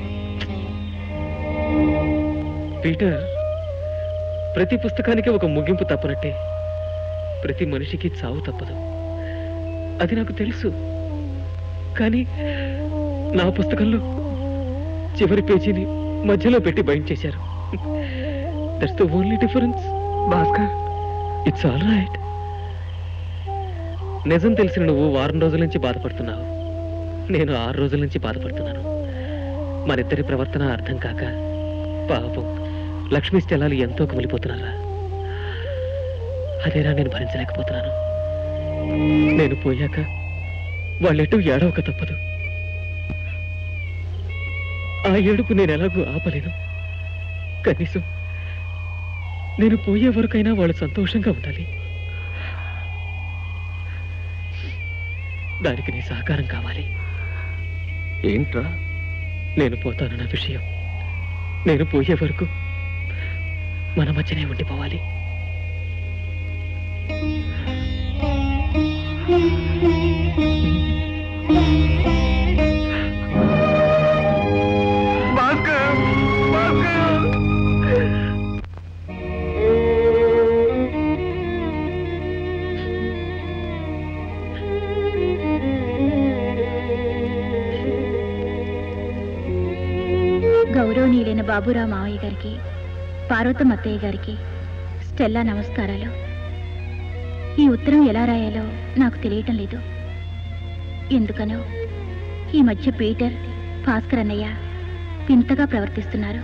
పీటర్ ప్రతి పుస్తకానికి ఒక ముగింపు తప్పనట్టే ప్రతి మనిషికి చావు తప్పదు అది నాకు తెలుసు కానీ నా పుస్తకంలో చివరి పేజీని మధ్యలో పెట్టి బైండ్ చేశారు that's the only difference Bhaskar it's all right నిజం తెలిసిన నువ్వు వారం రోజుల నుంచి బాధపడుతున్నావు నేను ఆరు రోజుల నుంచి బాధపడుతున్నాను మనిద్దరి ప్రవర్తన అర్థం కాక పాపం లక్ష్మీ స్థలాలు ఎంతో కుమిలిపోతున్నారా అదేరా నేను భరించలేకపోతున్నాను నేను పోయాక వాళ్ళెటు ఏడవక తప్పదు ఆ ఏడుపు నేను ఎలాగూ ఆపలేను కనీసం నేను పోయే వరకైనా వాళ్ళు సంతోషంగా ఉండాలి దానికి నీ సహకారం కావాలి ఏంట్రా నేను పోతానన్న విషయం నేను పోయే వరకు మన మధ్యనే ఉండిపోవాలి భాస్కర్ భాస్కర్ గౌరవనీయులైన బాబురావు మావయ్య గారికి పార్వతమ్మ అత్తయ్య గారికి స్టెల్లా నమస్కారాలు ఈ ఉత్తరం ఎలా రాయాలో నాకు తెలియటం లేదు ఎందుకనో ఈ మధ్య పీటర్ భాస్కర్ అన్నయ్య వింతగా ప్రవర్తిస్తున్నారు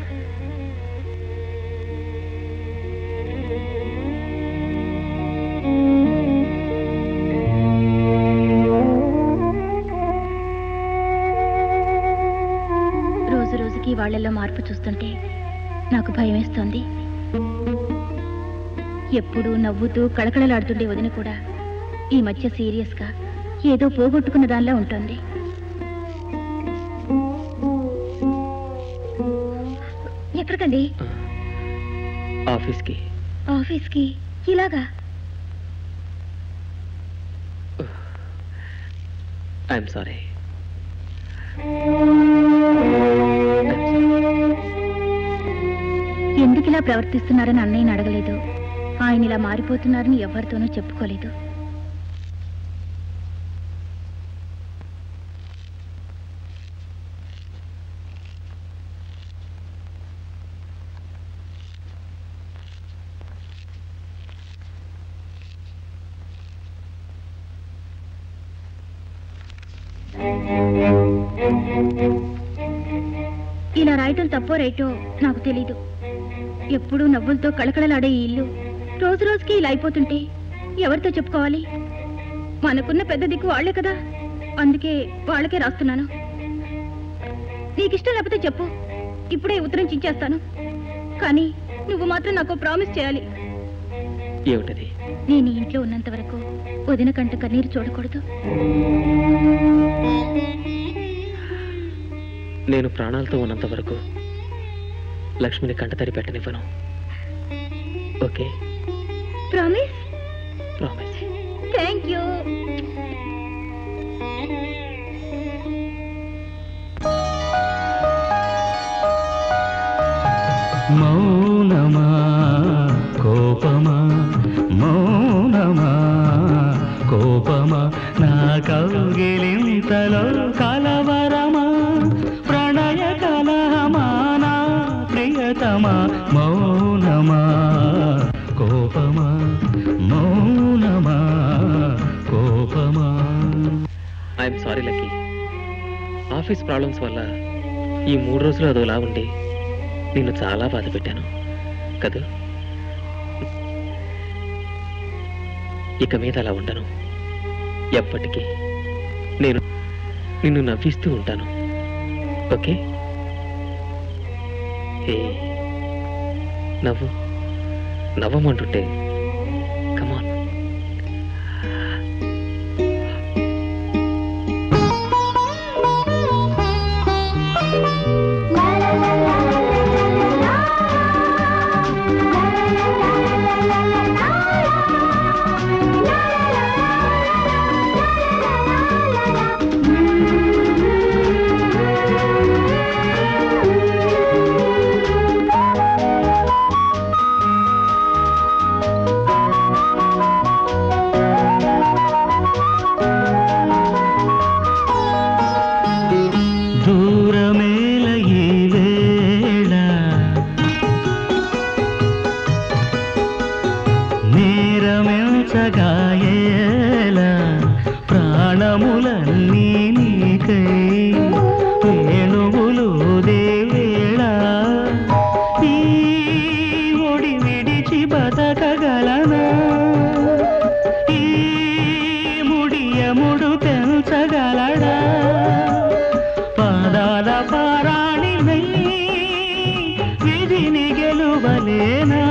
రోజు రోజుకి వాళ్ళల్లో మార్పు చూస్తుంటే నాకు భయం వేస్తోంది ఎప్పుడూ నవ్వుతూ కళకళలాడుతుండే వదిన కూడా ఈ మధ్య సీరియస్గా ఏదో పోగొట్టుకున్న దానిలా ఉంటుంది ఎక్కడికండి ఆఫీస్కి ఆఫీస్కి ఇలాగా ఐఎమ్ సారీ ఎందుకు ఇలా ప్రవర్తిస్తున్నారని అన్నయ్యని అడగలేదు ఆయన ఇలా మారిపోతున్నారని ఎవరితోనూ చెప్పుకోలేదు ఇలా రాయటం తప్పో రైటో నాకు తెలీదు ఎప్పుడూ నవ్వులతో కళకళలాడే ఈ ఇల్లు రోజు రోజుకి ఇలా అయిపోతుంటే ఎవరితో చెప్పుకోవాలి మనకున్న పెద్ద దిక్కు వాళ్లే కదా అందుకే వాళ్ళకే రాస్తున్నాను నీకిష్టం లేకపోతే చెప్పు ఇప్పుడే ఈ ఉత్తరం చించేస్తాను కానీ నువ్వు మాత్రం నాకు ప్రామిస్ చేయాలి ఏమిటది నేను ఈ ఇంట్లో ఉన్నంత వరకు వదిన కంట కన్నీరు చూడకూడదు నేను ప్రాణాలతో ఉన్నంత వరకు లక్ష్మిని కంటతడి పెట్టనివ్వను okay promise promise thank you మౌనమా కోపమా మౌనమా కోపమా నా కౌగిలింతలో కలవరమా ప్రణయ కలహమా నా ప్రియతమా మౌనమా కోపమా మౌనమా కోపమా I'm sorry Lucky office problems వల్ల ఈ మూడు రోజులు అదోలా ఉండి నిన్ను చాలా బాధ పెట్టాను కదూ ఇక మీద అలా ఉండను ఎప్పటికీ నేను నిన్ను నవ్విస్తూ ఉంటాను ఓకే ఏ నవ్వు నవ్వమంటుంటే కమాన్ దూరమేల ఈ వేళ నేరమెంచగాయేల ప్రాణములన్నీ నీకై వేణువులు దేవేళ ఈ ఒడి విడిచి బతకగలనా ఈ ముడియముడు తెంచగలడా పాదాల పారాణి విధిని గెలువలేనా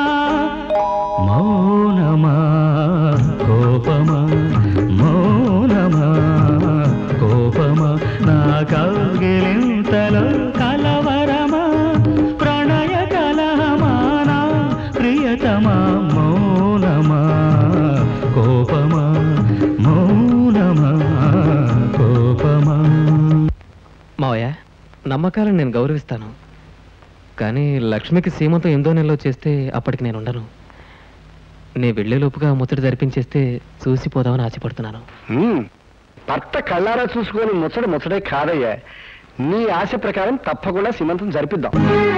మౌనమా కోపమా మౌనమా కోపమా నా కౌగిలింతలో కలవరమా ప్రణయ కలహమా నా ప్రియతమా మౌనమా కోపమా మౌనమా కోపమా మావయ్య నమ్మకాలను నేను గౌరవిస్తాను కానీ లక్ష్మికి సీమంతో ఎనిమిదో నెలలో చేస్తే అప్పటికి నేను ఉండను నే వెళ్లేలోపుగా ముచ్చట జరిపించేస్తే చూసిపోదామని ఆశపడుతున్నాను హ్మ్. భర్త కళ్ళారా చూసుకొని ముచ్చట ముచ్చటే కాదయ్యా నీ ఆశ ప్రకారం తప్పకుండా సీమంతం జరిపిద్దాం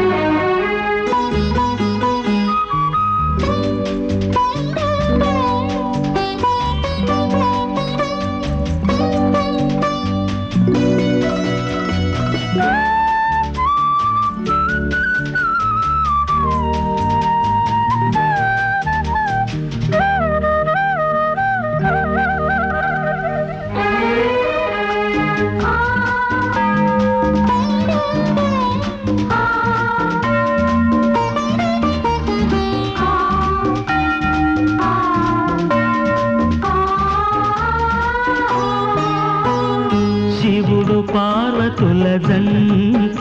శివుడు పార్వతుల జంట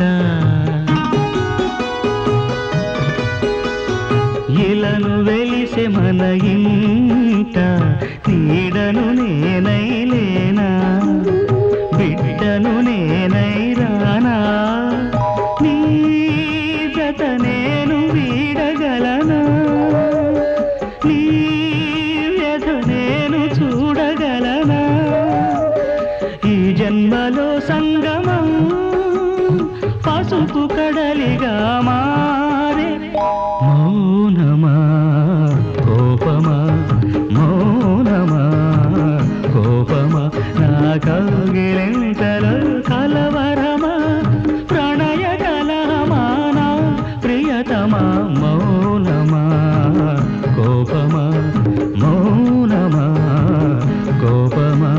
ఇలను వెలిసే మన ఇంట నీడను నేనైలేనా బిడ్డను నేనై రానా నీ జత నేను వీడగలనా నీ వ్యధ నేను చూడగలనా ఈ జన్మలో సంగమం పసుపు కడలిగా మారే మౌనమా కోపమా మౌనమా కోపమా నా కౌగిలింతలో కలవరమా ప్రణయ కలహమా నా ప్రియతమా మౌనమా కోపమా మౌనమా కోపమా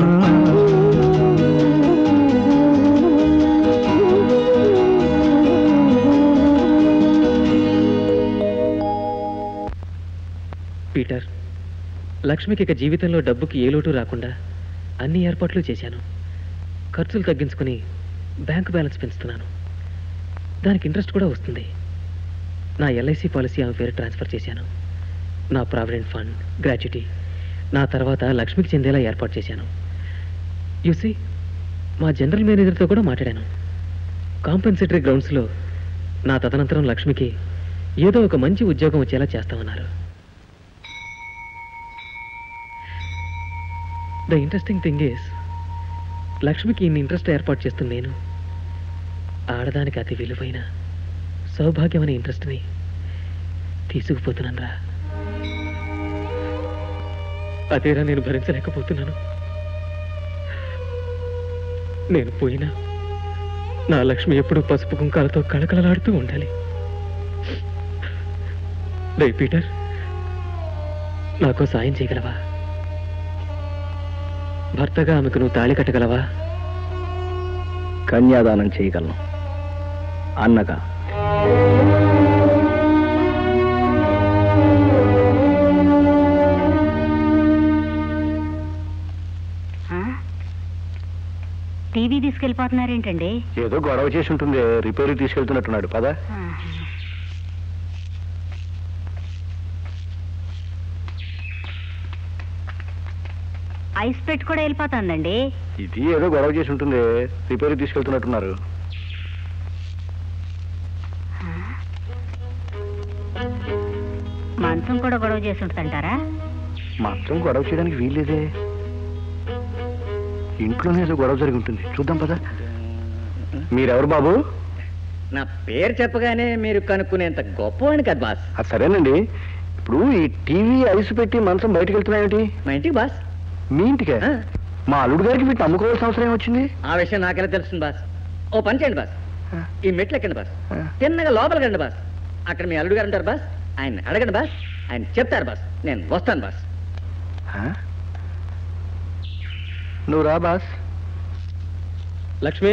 పీటర్ లక్ష్మికి ఇక జీవితంలో డబ్బుకి ఏ లోటు రాకుండా అన్ని ఏర్పాట్లు చేశాను ఖర్చులు తగ్గించుకుని బ్యాంక్ బ్యాలెన్స్ పెంచుతున్నాను దానికి ఇంట్రెస్ట్ కూడా వస్తుంది నా ఎల్ఐసి పాలసీ ఆమె పేరు ట్రాన్స్ఫర్ చేశాను నా ప్రావిడెంట్ ఫండ్ గ్రాట్యుటీ నా తర్వాత లక్ష్మికి చెందేలా ఏర్పాటు చేశాను యూసి మా జనరల్ మేనేజర్తో కూడా మాట్లాడాను కాంపెన్సేటరీ గ్రౌండ్స్లో నా తదనంతరం లక్ష్మికి ఏదో ఒక మంచి ఉద్యోగం వచ్చేలా చేస్తామన్నారు ద ఇంట్రెస్టింగ్ థింగ్ ఈస్ లక్ష్మికి ఇన్ని ఇంట్రెస్ట్ ఏర్పాటు చేస్తుంది నేను ఆడదానికి అతి విలువైన సౌభాగ్యమైన ఇంట్రెస్ట్ని తీసుకుపోతున్నాను రా అదేరా నేను భరించలేకపోతున్నాను నేను పోయినా నా లక్ష్మి ఎప్పుడూ పసుపు కుంకాలతో కళకళలాడుతూ ఉండాలి రే పీటర్ నాకు సాయం చేయగలవా భర్తగా ఆమెకు నువ్వు తాళి కట్టగలవా కన్యాదానం చేయగలను అన్నగా టీవీ తీసుకెళ్ళిపోతున్నారేంటండి ఏదో గొడవ చేసి ఉంటుంది రిపేర్ తీసుకెళ్తున్నట్టున్నాడు పదా ఐస్ పెట్టి కూడా వెళ్ళిపోతుందండి ఇది ఏదో గొడవ చేసి ఉంటుంది రిపేర్ తీసుకెళ్తున్నట్టున్నారు మంచం కూడా గొడవ చేసి ఉంటుందంటారా మాత్రం గొడవ చేయడానికి వీల్లేదే ఇంట్లోనే ఏదో గొడవ జరిగి ఉంటుంది చూద్దాం పదా మీరెవరు బాబు నా పేరు చెప్పగానే మీరు కనుక్కునేంత గొప్పవాడిని కదా బాస్ అది సరేనండి ఇప్పుడు ఈ టీవీ ఐస్ పెట్టి మంచం బయటకు వెళ్తున్నాయేమిటి మా ఇంటికి బాస్ మీ ఇంటికే ఆ. మా అల్లుడు గారికి వీటిని అమ్ముకోవాల్సిన అవసరం ఏమొచ్చింది ఆ విషయం నాకెలా తెలుస్తుంది బాస్ ఓ పని చేయండి బాస్ ఆ. ఈ మెట్లు ఎక్కండి బాస్ ఆ. తిన్నగా లోపలికి రండి బాస్ అక్కడ మీ అల్లుడు గారు ఉంటారు బాస్ ఆయన అడగండి బాస్ ఆయన చెప్తారు బాస్ నేను వస్తాను బాస్ ఆ? నువ్వు రా బాస్ లక్ష్మి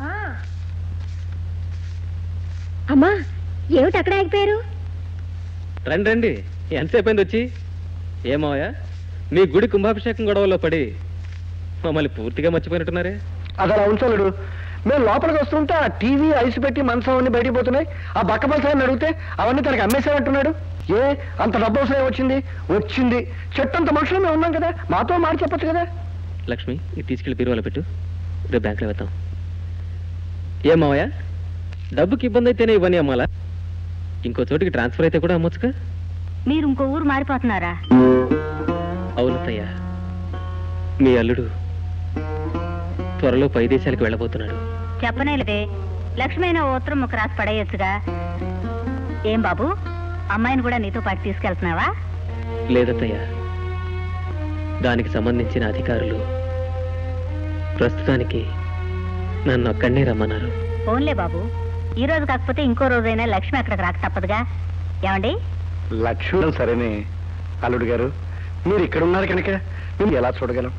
అమ్మా ఏమిటి అక్కడ ఆగిపోయారు రండి రండి ఎంతసేపు అయింది వచ్చి ఏమోయా మీ గుడి కుంభాభిషేకం గొడవలో పడి మమ్మల్ని పూర్తిగా మర్చిపోయినట్టున్నారే అది అలా ఉంచాలుడు మేము లోపలికి వస్తుంటే ఆ టీవీ ఐస్ పెట్టి మంచం అన్ని బయటికి పోతున్నాయి ఆ బక్క పలసాన్ని అడిగితే అవన్నీ తనకి అమ్మేసామంటున్నాడు ఏ అంత డబ్బు అవసరం ఏమొచ్చింది వచ్చింది చెట్టంత మనుషులు మేము ఉన్నాం కదా మాతో మాట చెప్పొచ్చు కదా లక్ష్మి ఇది తీసుకెళ్లి బీరువాలో పెట్టు రేపు బ్యాంకులో వెళ్తాం ఏమావయ్యా డబ్బుకి ఇబ్బంది అయితేనే ఇవ్వని అమ్మాలా ఇంకో చోటికి ట్రాన్స్ఫర్ అయితే కూడా అమ్మొచ్చుగా మీరు ఇంకో ఊరు మారిపోతున్నారా అవునత్తయ్య మీ అల్లుడు త్వరలో పై దేశాలకు వెళ్ళబోతున్నాడు చెప్పనేలేదే లక్ష్మైన ఓ ఉత్తరం ముక్క రాసి పడేయొచ్చుగా ఏం బాబు అమ్మాయిని కూడా నీతో పాటు తీసుకెళ్తున్నావా లేదత్తయ్య దానికి సంబంధించిన అధికారులు ప్రస్తుతానికి నన్ను అక్కడనే రమ్మన్నారు ఫోన్లే బాబు ఈ రోజు కాకపోతే ఇంకో రోజైనా లక్ష్మి అక్కడికి రాక తప్పదుగా ఏమండి లక్ష్మణం సరేనే అల్లుడు గారు మీరు ఇక్కడ ఉన్నారు కనుక మేము ఎలా చూడగలం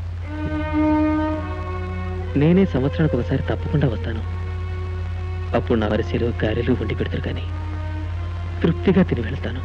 నేనే సంవత్సరానికి ఒకసారి తప్పకుండా వస్తాను అప్పుడు నా వరిసెలు గారెలు వండి పెడతారు కానీ తృప్తిగా తిని వెళ్తాను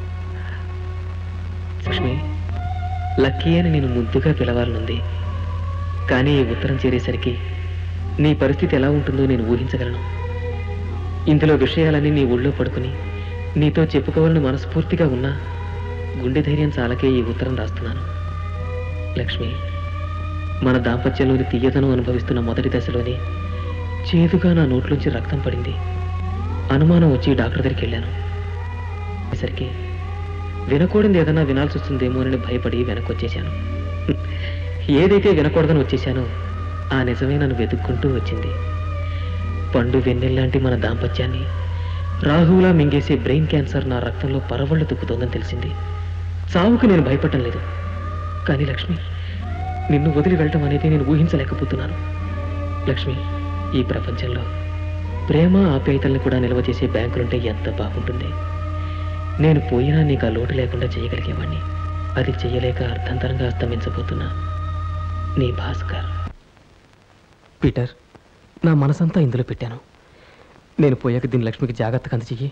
లక్ష్మి లక్కీ అని నేను ముద్దుగా పిలవాలనుంది కానీ ఈ ఉత్తరం చేరేసరికి నీ పరిస్థితి ఎలా ఉంటుందో నేను ఊహించగలను ఇందులో విషయాలన్నీ నీ ఒళ్ళో పడుకుని నీతో చెప్పుకోవాలని మనస్ఫూర్తిగా ఉన్నా గుండె ధైర్యం చాలకే ఈ ఉత్తరం రాస్తున్నాను లక్ష్మి మన దాంపత్యంలోని తీయదనం అనుభవిస్తున్న మొదటి దశలోనే చేదుగా నా నోట్లోంచి రక్తం పడింది అనుమానం వచ్చి డాక్టర్ దగ్గరికి వెళ్ళాను సరికి వినకూడదు ఏదైనా వినాల్సి వస్తుందేమోనని భయపడి వెనక్కి వచ్చేశాను హ్మ్. ఏదైతే వినకూడదని వచ్చేశానో ఆ నిజమే నన్ను వెతుక్కుంటూ వచ్చింది పండు వెన్నెల్లాంటి మన దాంపత్యాన్ని రాహువులా మింగేసే బ్రెయిన్ క్యాన్సర్ నా రక్తంలో పరవళ్ళు తుక్కుతోందని తెలిసింది చావుకు నేను భయపడటం లేదు కానీ లక్ష్మి నిన్ను వదిలి వెళ్ళటం అనేది నేను ఊహించలేకపోతున్నాను లక్ష్మి ఈ ప్రపంచంలో ప్రేమ ఆప్యాయతల్ని కూడా నిల్వ చేసే బ్యాంకులుంటే ఎంత బాగుంటుంది నేను పోయినా నీకు ఆ లోటు లేకుండా చేయగలిగేవాణ్ణి అది చెయ్యలేక అర్థంతరంగా అస్తమించబోతున్నా నీ భాస్కర్ పీటర్ నా మనసంతా ఇందులో పెట్టాను నేను పోయాక దీని లక్ష్మికి జాగ్రత్తగా అందచెయ్యి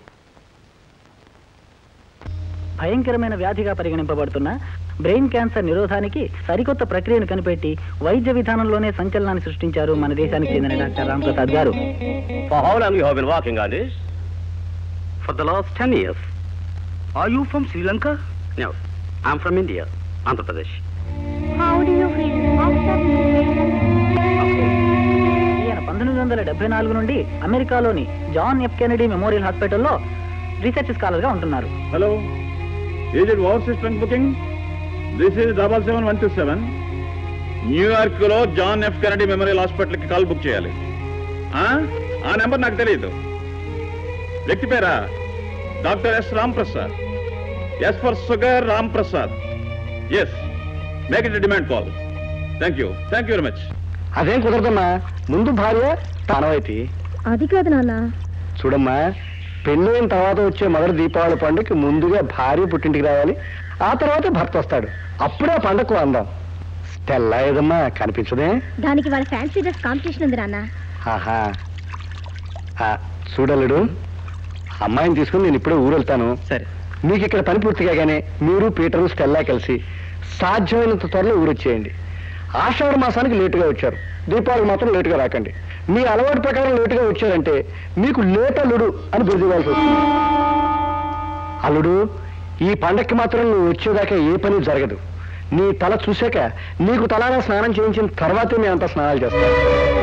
భయంకరమైన వ్యాధిగా పరిగణింపబడుతున్న బ్రెయిన్ క్యాన్సర్ నిరోధానికి సరికొత్త ప్రక్రియను కనిపెట్టి వైద్య విధానంలోనే సంచలనాన్ని సృష్టించారు మన దేశానికి చెందిన డాక్టర్ రామ్ ప్రసాద్ గారు For how long you have been working on this? For the last ten years Are you from Sri Lanka? No. I'm from India Andhra Pradesh How do you feel after ఈయన పంతొమ్మిది వందల డెబ్బై నాలుగు నుండి అమెరికాలోని జాన్ ఎఫ్ కెనడీ మెమోరియల్ హాస్పిటల్లో research scholar గా ఉంటున్నారు hello is it overseas trunk booking this is double seven one two seven New York లో John F Kennedy Memorial Hospital కి కాల్ బుక్ చేయాలి ఆ? ఆ నెంబర్ నాకు తెలియదు వ్యక్తి పేరా doctor S Ram Prasad S for sugar Ram Prasad yes make it demand call thank you thank you very much అదేం కుదరదమ్మా ముందు భార్య తానవైతి అది కాదు నాన్న చూడమ్మా పెళ్ళైన తర్వాత వచ్చే మొదటి దీపావళి పండుగకి ముందుగా భార్య పుట్టింటికి రావాలి ఆ తర్వాత భర్త వస్తాడు అప్పుడే ఆ పండగకు అందాం స్టెల్లా ఏదమ్మా కనిపించదే దానికి వాళ్ళ ఫ్యాన్సీ డ్రెస్ కాంపిటీషన్ ఉంది నాన్న ఆహా ఆ, చూడలుడు అమ్మాయిని తీసుకుని నేను ఇప్పుడే ఊరు వెళ్తాను సరే మీకు ఇక్కడ పని పూర్తి కాగానే మీరు పీటరు స్టెల్లా కలిసి సాధ్యమైనంత త్వరలో ఊరు వచ్చేయండి ఆషాఢ మాసానికి లేటుగా వచ్చారు దీపావళి మాత్రం లేటుగా రాకండి మీ అలవాటు ప్రకారం లేటుగా వచ్చారంటే మీకు లేట్ అల్లుడు అని బిరుదివ్వాల్సి వస్తుంది అల్లుడు ఈ పండక్కి మాత్రం నువ్వు వచ్చేదాకా ఏ పని జరగదు నీ తల చూశాక నీకు తలారా స్నానం చేయించిన తర్వాతే మేమంతా స్నానాలు చేస్తాం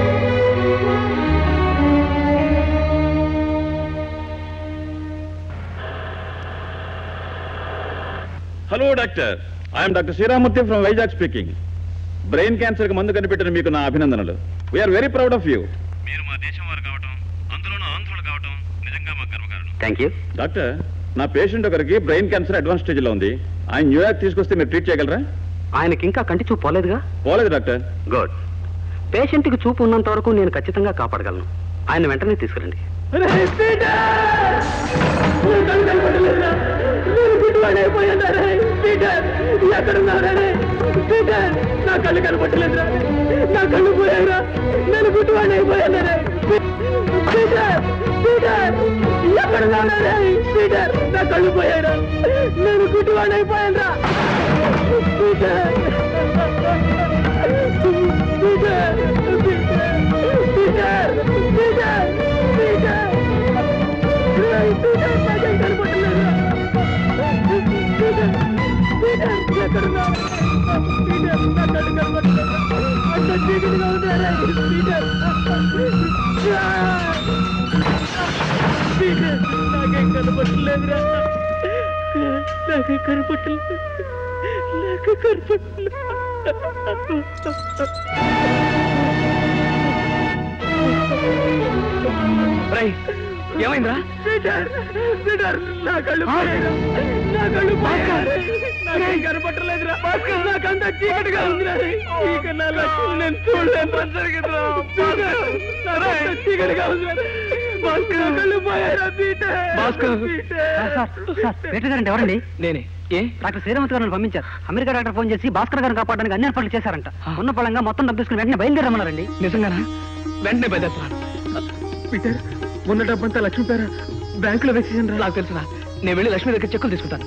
hello doctor I'm doctor Sriramurthy from Vizag speaking brain cancer కి మందు కనిపెట్టిన మీకు నా అభినందనలు we're very proud of you మీరు మా దేశం వారు కావటం అందులోనూ ఆంధ్రులు కావటం నిజంగా మా గర్వకారణం థ్యాంక్ యూ డాక్టర్ నా పేషెంట్ ఒకరికి బ్రెయిన్ క్యాన్సర్ అడ్వాన్స్ స్టేజ్ లో ఉంది ఆయన న్యూయార్క్ తీసుకొస్తే మీరు ట్రీట్ చేయగలరా ఆయనకి ఇంకా కంటి చూపు పోలేదుగా పోలేదు డాక్టర్ గుడ్ పేషెంట్కి చూపు ఉన్నంత వరకు నేను ఖచ్చితంగా కాపాడగలను ఆయన వెంటనే తీసుకురండి నా కళ్ళు కనపట్టలేదురా నా కళ్ళు పోయారా నేను గుడ్డివాడిని అయిపోయాను పీటర్ పీటర్ ఎక్కడ ఉన్నాడే పీటర్ నా కళ్ళు పోయారా నేను గుడ్డివాడిని అయిపోయాను Peter Peter Peter Peter Peter Peter నాకేం కనపట్టలేదురా పీటర్ పీటర్ ఎక్కడున్నా పీటర్ నా కళ్ళు కనపట్టలేదు అంత చీకటిగా ఉన్నారా పీటర్ పీటర్ నాకేం కనపట్టలేదురా నాకేం కనపట్టలేదు నాకు కనపట్టలేదు ఏమైందిరా పీటర్ పీటర్ నా కళ్ళు పోయారు నా కళ్ళు పోయారు నాకేం కనపట్టలేదురా నాకంతా చీకటిగా ఉందిరా ఇక నా లక్ష్యం నేను చూడలేను జరిగిందిరా నాకంతా చీకటిగా ఉందిరా భాస్కర్ నా కళ్ళు పోయారా Peter Bhaskar. Sir sir Peter గారంటే ఎవరండి నేనే ఏ డాక్టర్ శ్రీరామత్ గారిని పంపించారు అమెరికా డాక్టర్ ఫోన్ చేసి భాస్కర్ గారిని కాపాడడానికి అన్ని ఏర్పాట్లు చేశారంట ఉన్న పళంగా మొత్తం డబ్బుసుకుని వెంటనే బయలుదేరమన్నారండి నిజంగానా వెంటనే బయలుదేరుతున్నాను పీటర్ ఉన్న డబ్బంతా లక్ష్మి పేర బ్యాంకులో వేసేసాను నాకు తెలుసురా నేను వెళ్ళి లక్ష్మి దగ్గర చెక్కులు తీసుకుంటాను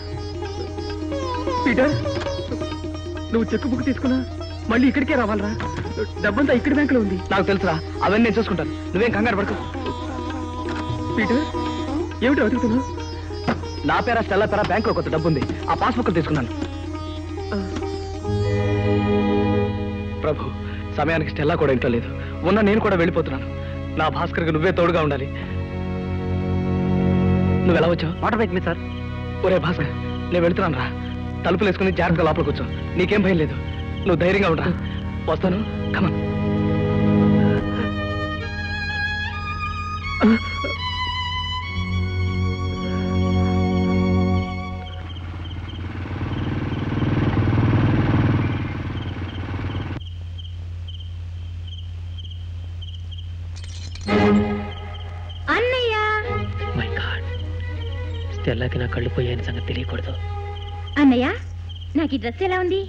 పీటర్ నువ్వు చెక్ బుక్ తీసుకున్నా మళ్ళీ ఇక్కడికే రావాలరా డబ్బంతా ఇక్కడ బ్యాంకులో ఉంది నాకు తెలుసురా అవన్నీ నేను చూసుకుంటాను నువ్వేం కంగారు పడుకో పీటర్ ఏమిటి అడుగుతున్నావు నా పేర స్టెల్లా పేర బ్యాంకులో కొంత డబ్బు ఉంది ఆ పాస్బుక్ తీసుకున్నాను ప్రభు సమయానికి స్టెల్లా కూడా ఇంట్లో లేదు ఉన్న నేను కూడా వెళ్ళిపోతున్నాను నా భాస్కర్కి నువ్వే తోడుగా ఉండాలి నువ్వు ఎలా వచ్చావు వాటర్ బైక్ మీద సార్ ఒరే భాస్కర్ నేను వెళ్తున్నాను రా తలుపులు వేసుకుని జాగ్రత్తగా లోపల కూర్చో నీకేం భయం లేదు నువ్వు ధైర్యంగా ఉండరా వస్తాను కమన్ అన్నయ్య మై గాడ్ స్టెల్లాకి నా కళ్ళు పోయాయని సంగతి తెలియకూడదు అన్నయ్య నాకు ఈ డ్రెస్ ఎలా ఉంది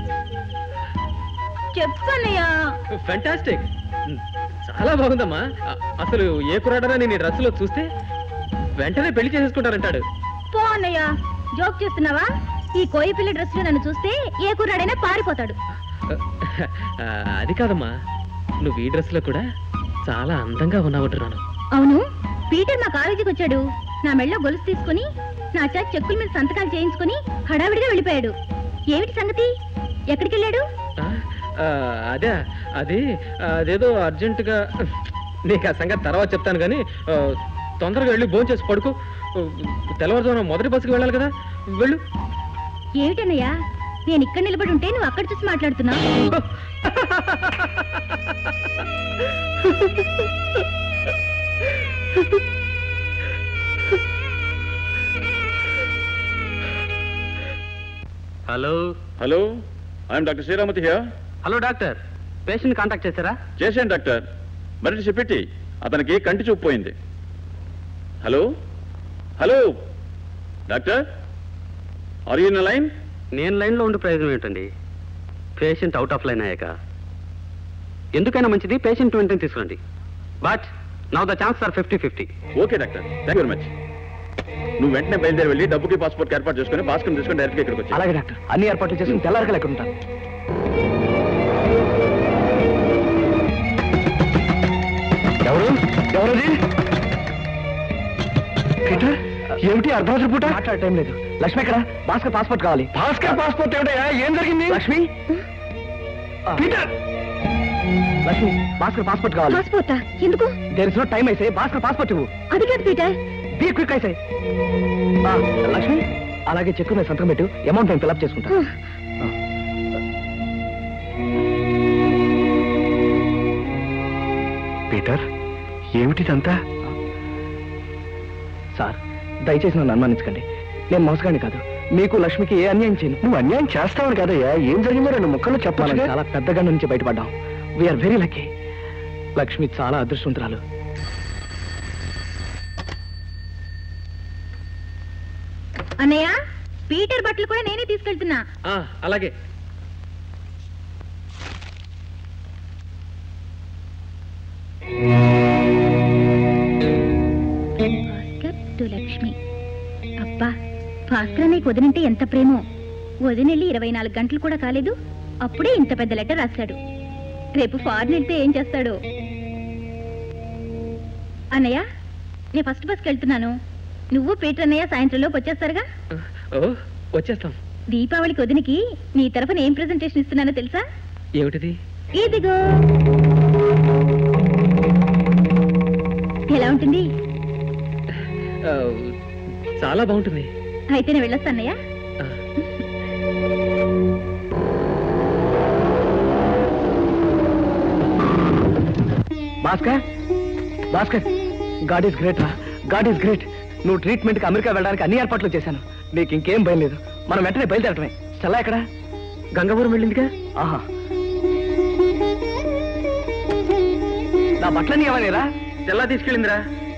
చెప్పు అన్నయ్య ఫెంటాస్టిక్ చాలా బాగుందమ్మా అ- అసలు ఏ కురాడరా నేను ఈ డ్రెస్సులో చూస్తే వెంటనే పెళ్లి చేసేసుకుంటారంటాడు పో అన్నయ్య జోక్ చేస్తున్నావా ఈ కోయి పిల్ల డ్రెస్ లో నన్ను చూస్తే ఏ కుర్రాడైనా పారిపోతాడు ఆ, అది కాదమ్మా నువ్వు ఈ డ్రెస్లో కూడా చాలా అందంగా ఉన్నావంటున్నాను అవును పీటర్ మా కాలేజీకి వచ్చాడు నా మెళ్ళో గొలుసు తీసుకుని నా చేత చెక్కుల మీద సంతకాలు చేయించుకుని హడావిడిగా వెళ్ళిపోయాడు ఏమిటి సంగతి ఎక్కడికి వెళ్ళాడు ఆ, అదే అది అదేదో అర్జెంటుగా నీకు ఆ సంగతి తర్వాత చెప్తాను కానీ ఆ, తొందరగా వెళ్ళి భోజనం చేసి పడుకో తెల్లవారుజామున మొదటి బస్సుకి వెళ్ళాలి కదా వెళ్ళు ఏమిటన్నయ్యా నేను ఇక్కడ నిలబడి ఉంటే నువ్వు అక్కడ చూసి మాట్లాడుతున్నావు hello hello I'm doctor Sriramathi here hello doctor patient contact చేశారా చేశాను డాక్టర్ మరి చెప్పెట్టి అతనికి కంటి చూపు పోయింది hello hello doctor are you in line నేను లైన్లో ఉండే ప్రయోజనం ఏంటండి పేషెంట్ అవుట్ ఆఫ్ లైన్ అయ్యాక ఎందుకైనా మంచిది పేషెంట్ వెంటనే తీసుకురండి but now the chance are fifty fifty okay doctor thank very much నువ్వు వెంటనే బయలుదేరి వెళ్ళి డబ్బుకి పాస్పోర్ట్ ఏర్పాటు చేసుకుని భాస్కర్ తీసుకుని డైరెక్ట్గా ఇక్కడికి వచ్చి అలాగే డాక్టర్ అన్ని ఏర్పాట్లు చేసుకుని తెల్లారగా లెక్క ఉంటాను ఎవరు ఎవరది పీటర్ ఏమిటి అర్ధరాత్రి పూట మాట్లాడే టైం లేదు లక్ష్మి ఎక్కడ భాస్కర్ పాస్పోర్ట్ కావాలి భాస్కర్ పాస్పోర్ట్ ఏమిటయా ఏం జరిగింది లక్ష్మి పీటర్ లక్ష్మి భాస్కర్ పాస్పోర్ట్ కావాలి పాస్పోర్టా ఎందుకు దేర్ ఇస్ నో టైం అయితే భాస్కర్ పాస్పోర్ట్ ఇవ్వు అది కాదు పీటర్ బీ క్విక్ అయితే లక్ష్మి అలాగే చెక్కు మీద సంతకం పెట్టు అమౌంట్ నేను ఫిల్అప్ చేసుకుంటా పీటర్ ఏమిటిదంతా సార్ దయచేసి నన్ను అనుమానించకండి నేను మోసగాని కాదు మీకు లక్ష్మికి ఏ అన్యాయం చేయను నువ్వు అన్యాయం చేస్తావని కదయ్యా ఏం జరిగిందో రెండు ముక్కలు మనం చెప్పచ్చు చాలా పెద్దగా నుంచి బయటపడ్డాం వీఆర్ వెరీ లక్కీ లక్ష్మి చాలా అదృష్టవంతురాలు అన్నయ్య పీటర్ బట్టలు కూడా నేనే తీసుకెళ్తున్నా ఆ, అలాగే భాస్కర్ టు లక్ష్మి అబ్బా భాస్కర్ నీకు వదినంటే ఎంత ప్రేమో వదినెళ్ళి ఇరవై నాలుగు గంటలు కూడా కాలేదు అప్పుడే ఇంత పెద్ద లెటర్ రాశాడు రేపు ఫారెన్ వెళ్తే ఏం చేస్తాడు అన్నయ్య నేను ఫస్ట్ బస్కి వెళ్తున్నాను నువ్వు పీటర్ అన్నయ్య సాయంత్రంలోకి వచ్చేస్తారుగా ఓ వచ్చేస్తాం దీపావళికి వదినికి నీ తరఫున ఏం ప్రెజెంటేషన్ ఇస్తున్నానో తెలుసా ఏమిటిది ఇదిగో ఎలా ఉంటుంది ఆ, చాలా బాగుంటుంది అయితే నేను వెళ్ళొస్తానయ్య Bhaskar Bhaskar God is great రా గాడ్ ఈస్ గ్రేట్ నువ్వు ట్రీట్మెంట్ కి అమెరికా వెళ్ళడానికి అన్ని ఏర్పాట్లు చేశాను నీకు ఇంకేం భయం లేదు మనం వెంటనే బయలుదేరటమే చల్లా ఎక్కడ గంగాపురం వెళ్ళిందిగా ఆహా నా బట్టలన్నీ ఏమనేరా తెల్లా తీసుకెళ్ళిందిరా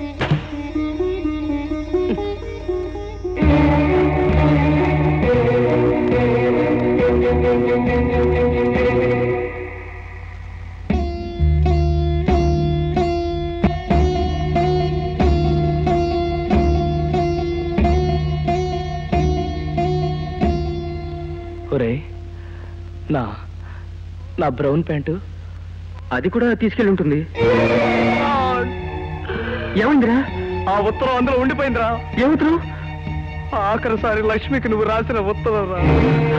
ఒరే నా నా బ్రౌన్ ప్యాంటు అది కూడా తీసుకెళ్ళి ఉంటుంది ఏమైందిరా ఆ ఉత్తరం అందులో ఉండిపోయిందిరా ఏ ఉత్తరం ఆఖరిసారి లక్ష్మికి నువ్వు రాసిన ఉత్తరం రా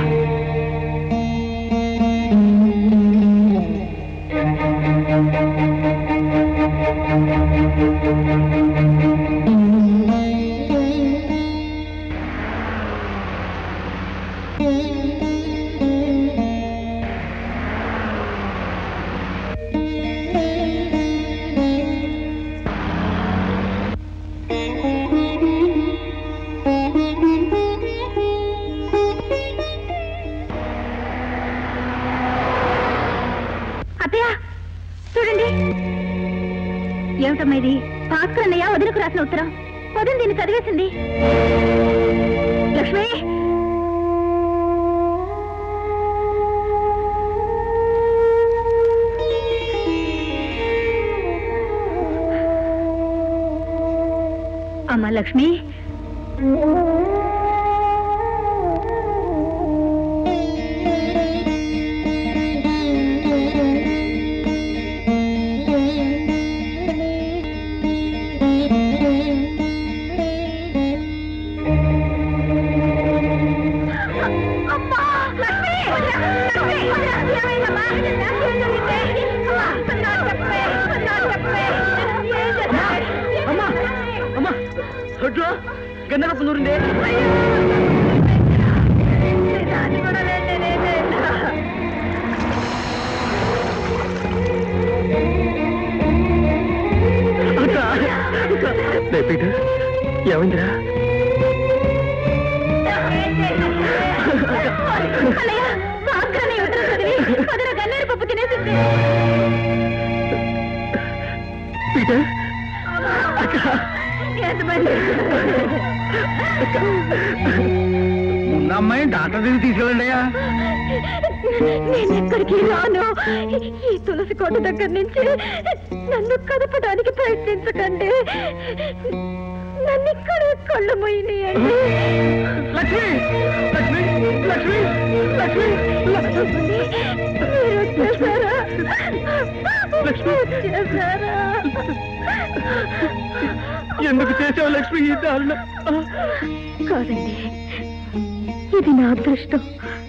అత్తయ్య చూడండి ఏమిటమ్మా ఇది భాస్కర్ అన్నయ్య వదినకు రాసిన ఉత్తరం వదిన దీన్ని చదివేసింది లక్ష్మి అమ్మా లక్ష్మి అమ్మా అమ్మా దొడ్లో గంధకప్పు నూరిందే రే పీటర్ ఏమైందిరా పీటర్ ముందు అమ్మాయి డాక్టర్ దగ్గర తీసుకెళ్ళండి అయ్యా నేను ఎక్కడికి రాను ఈ తులసి కోట దగ్గర నుంచి నన్ను కదపడానికి ప్రయత్నించకండి నన్ను ఇక్కడ కళ్ళు మొయ్యనియండి లక్ష్మి లక్ష్మి లక్ష్మి లక్ష్మి మీరు వచ్చేసారా వచ్చేసారా ఎందుకు చేసావు లక్ష్మి ఈ దారుణం కాదండి ఇది నా అదృష్టం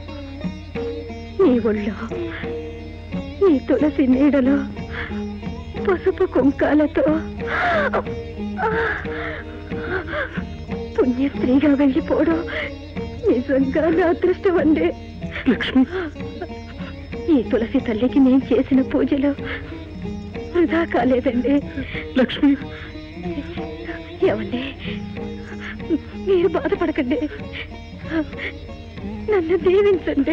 నీ ఒళ్ళో ఈ తులసి నీడలో పసుపు కుంకాలతో పుణ్యస్త్రీగా వెళ్ళిపోవడం నిజంగా నా అదృష్టం అండి లక్ష్మి ఈ తులసి తల్లికి నేను చేసిన పూజలు వృధా కాలేదండి లక్ష్మి ఏమండి మీరు బాధపడకండి నన్ను దీవించండి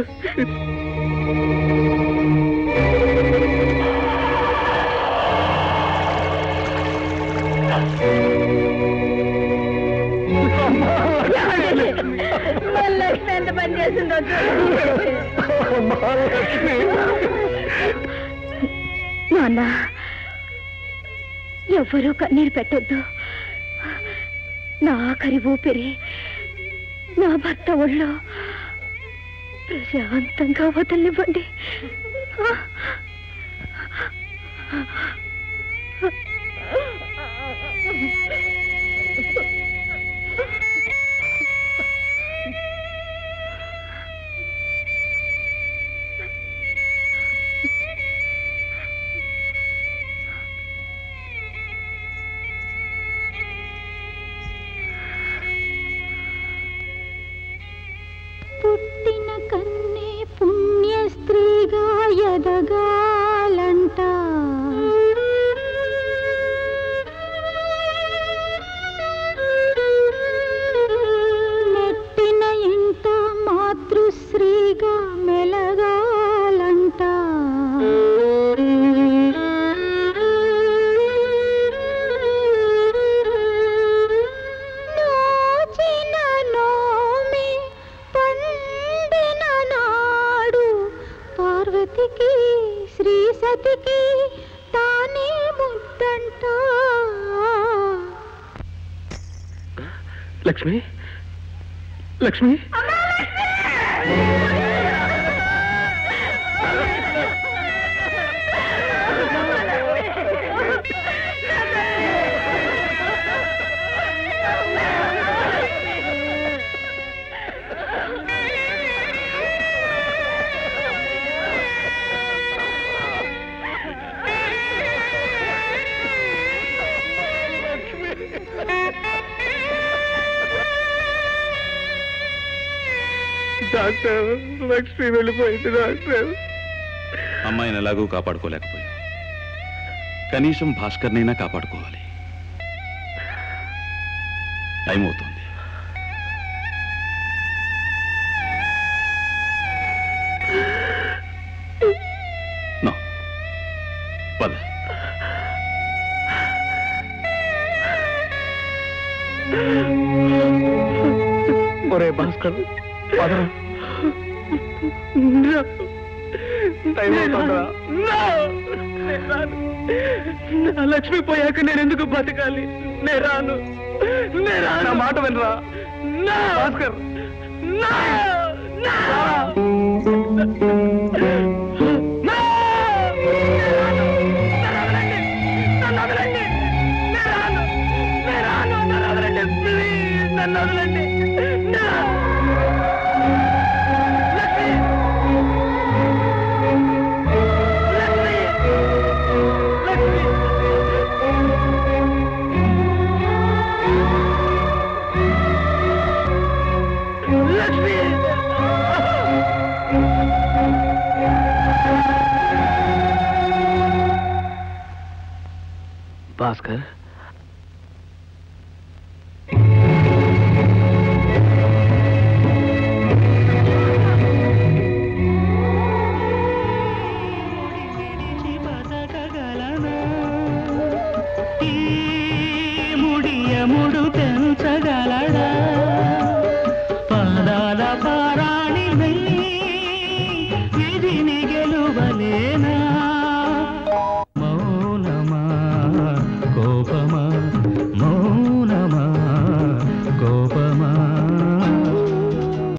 లక్ష్మి ఎంత పని చేసిందో నాన్న ఎవ్వరూ కన్నీరు పెట్టొద్దు నా ఆఖరి ఊపిరి నా భర్త ఒళ్ళో ప్రశాంతంగా వదలనివ్వండి పుట్టిన కన్నే పుణ్య స్త్రీగా ఎదగాలంట నెట్టిన ఇంట మాతృశ్రీగా మెలగాలంట నోచిన నోమి పండిన నాడు పార్వతికి శ్రీ సతికి తానే ముద్దంట లక్ష్మి లక్ష్మి డాక్టర్ లక్ష్మి వెళ్ళిపోయింది డాక్టర్ అమ్మాయిని ఎలాగూ కాపాడుకోలేకపోయాం కనీసం భాస్కర్నైనా కాపాడుకోవాలి టైం అవుతుంది నో పద ఒరే భాస్కర్ పదరా టైం అవుతుందా నా లక్ష్మి పోయాక నేను ఎందుకు బతకాలి నే రాను నే రాను నా మాట వినరా నా భాస్కర్ నా నా నన్ను వదలండి నే రాను నే రాను నన్ను వదలండి ప్లీజ్ నన్ను వదలండి నా లక్ష్మి భాస్కర్ ముడియముడు పెంచగలడా పాదాల పారాణి మెల్ల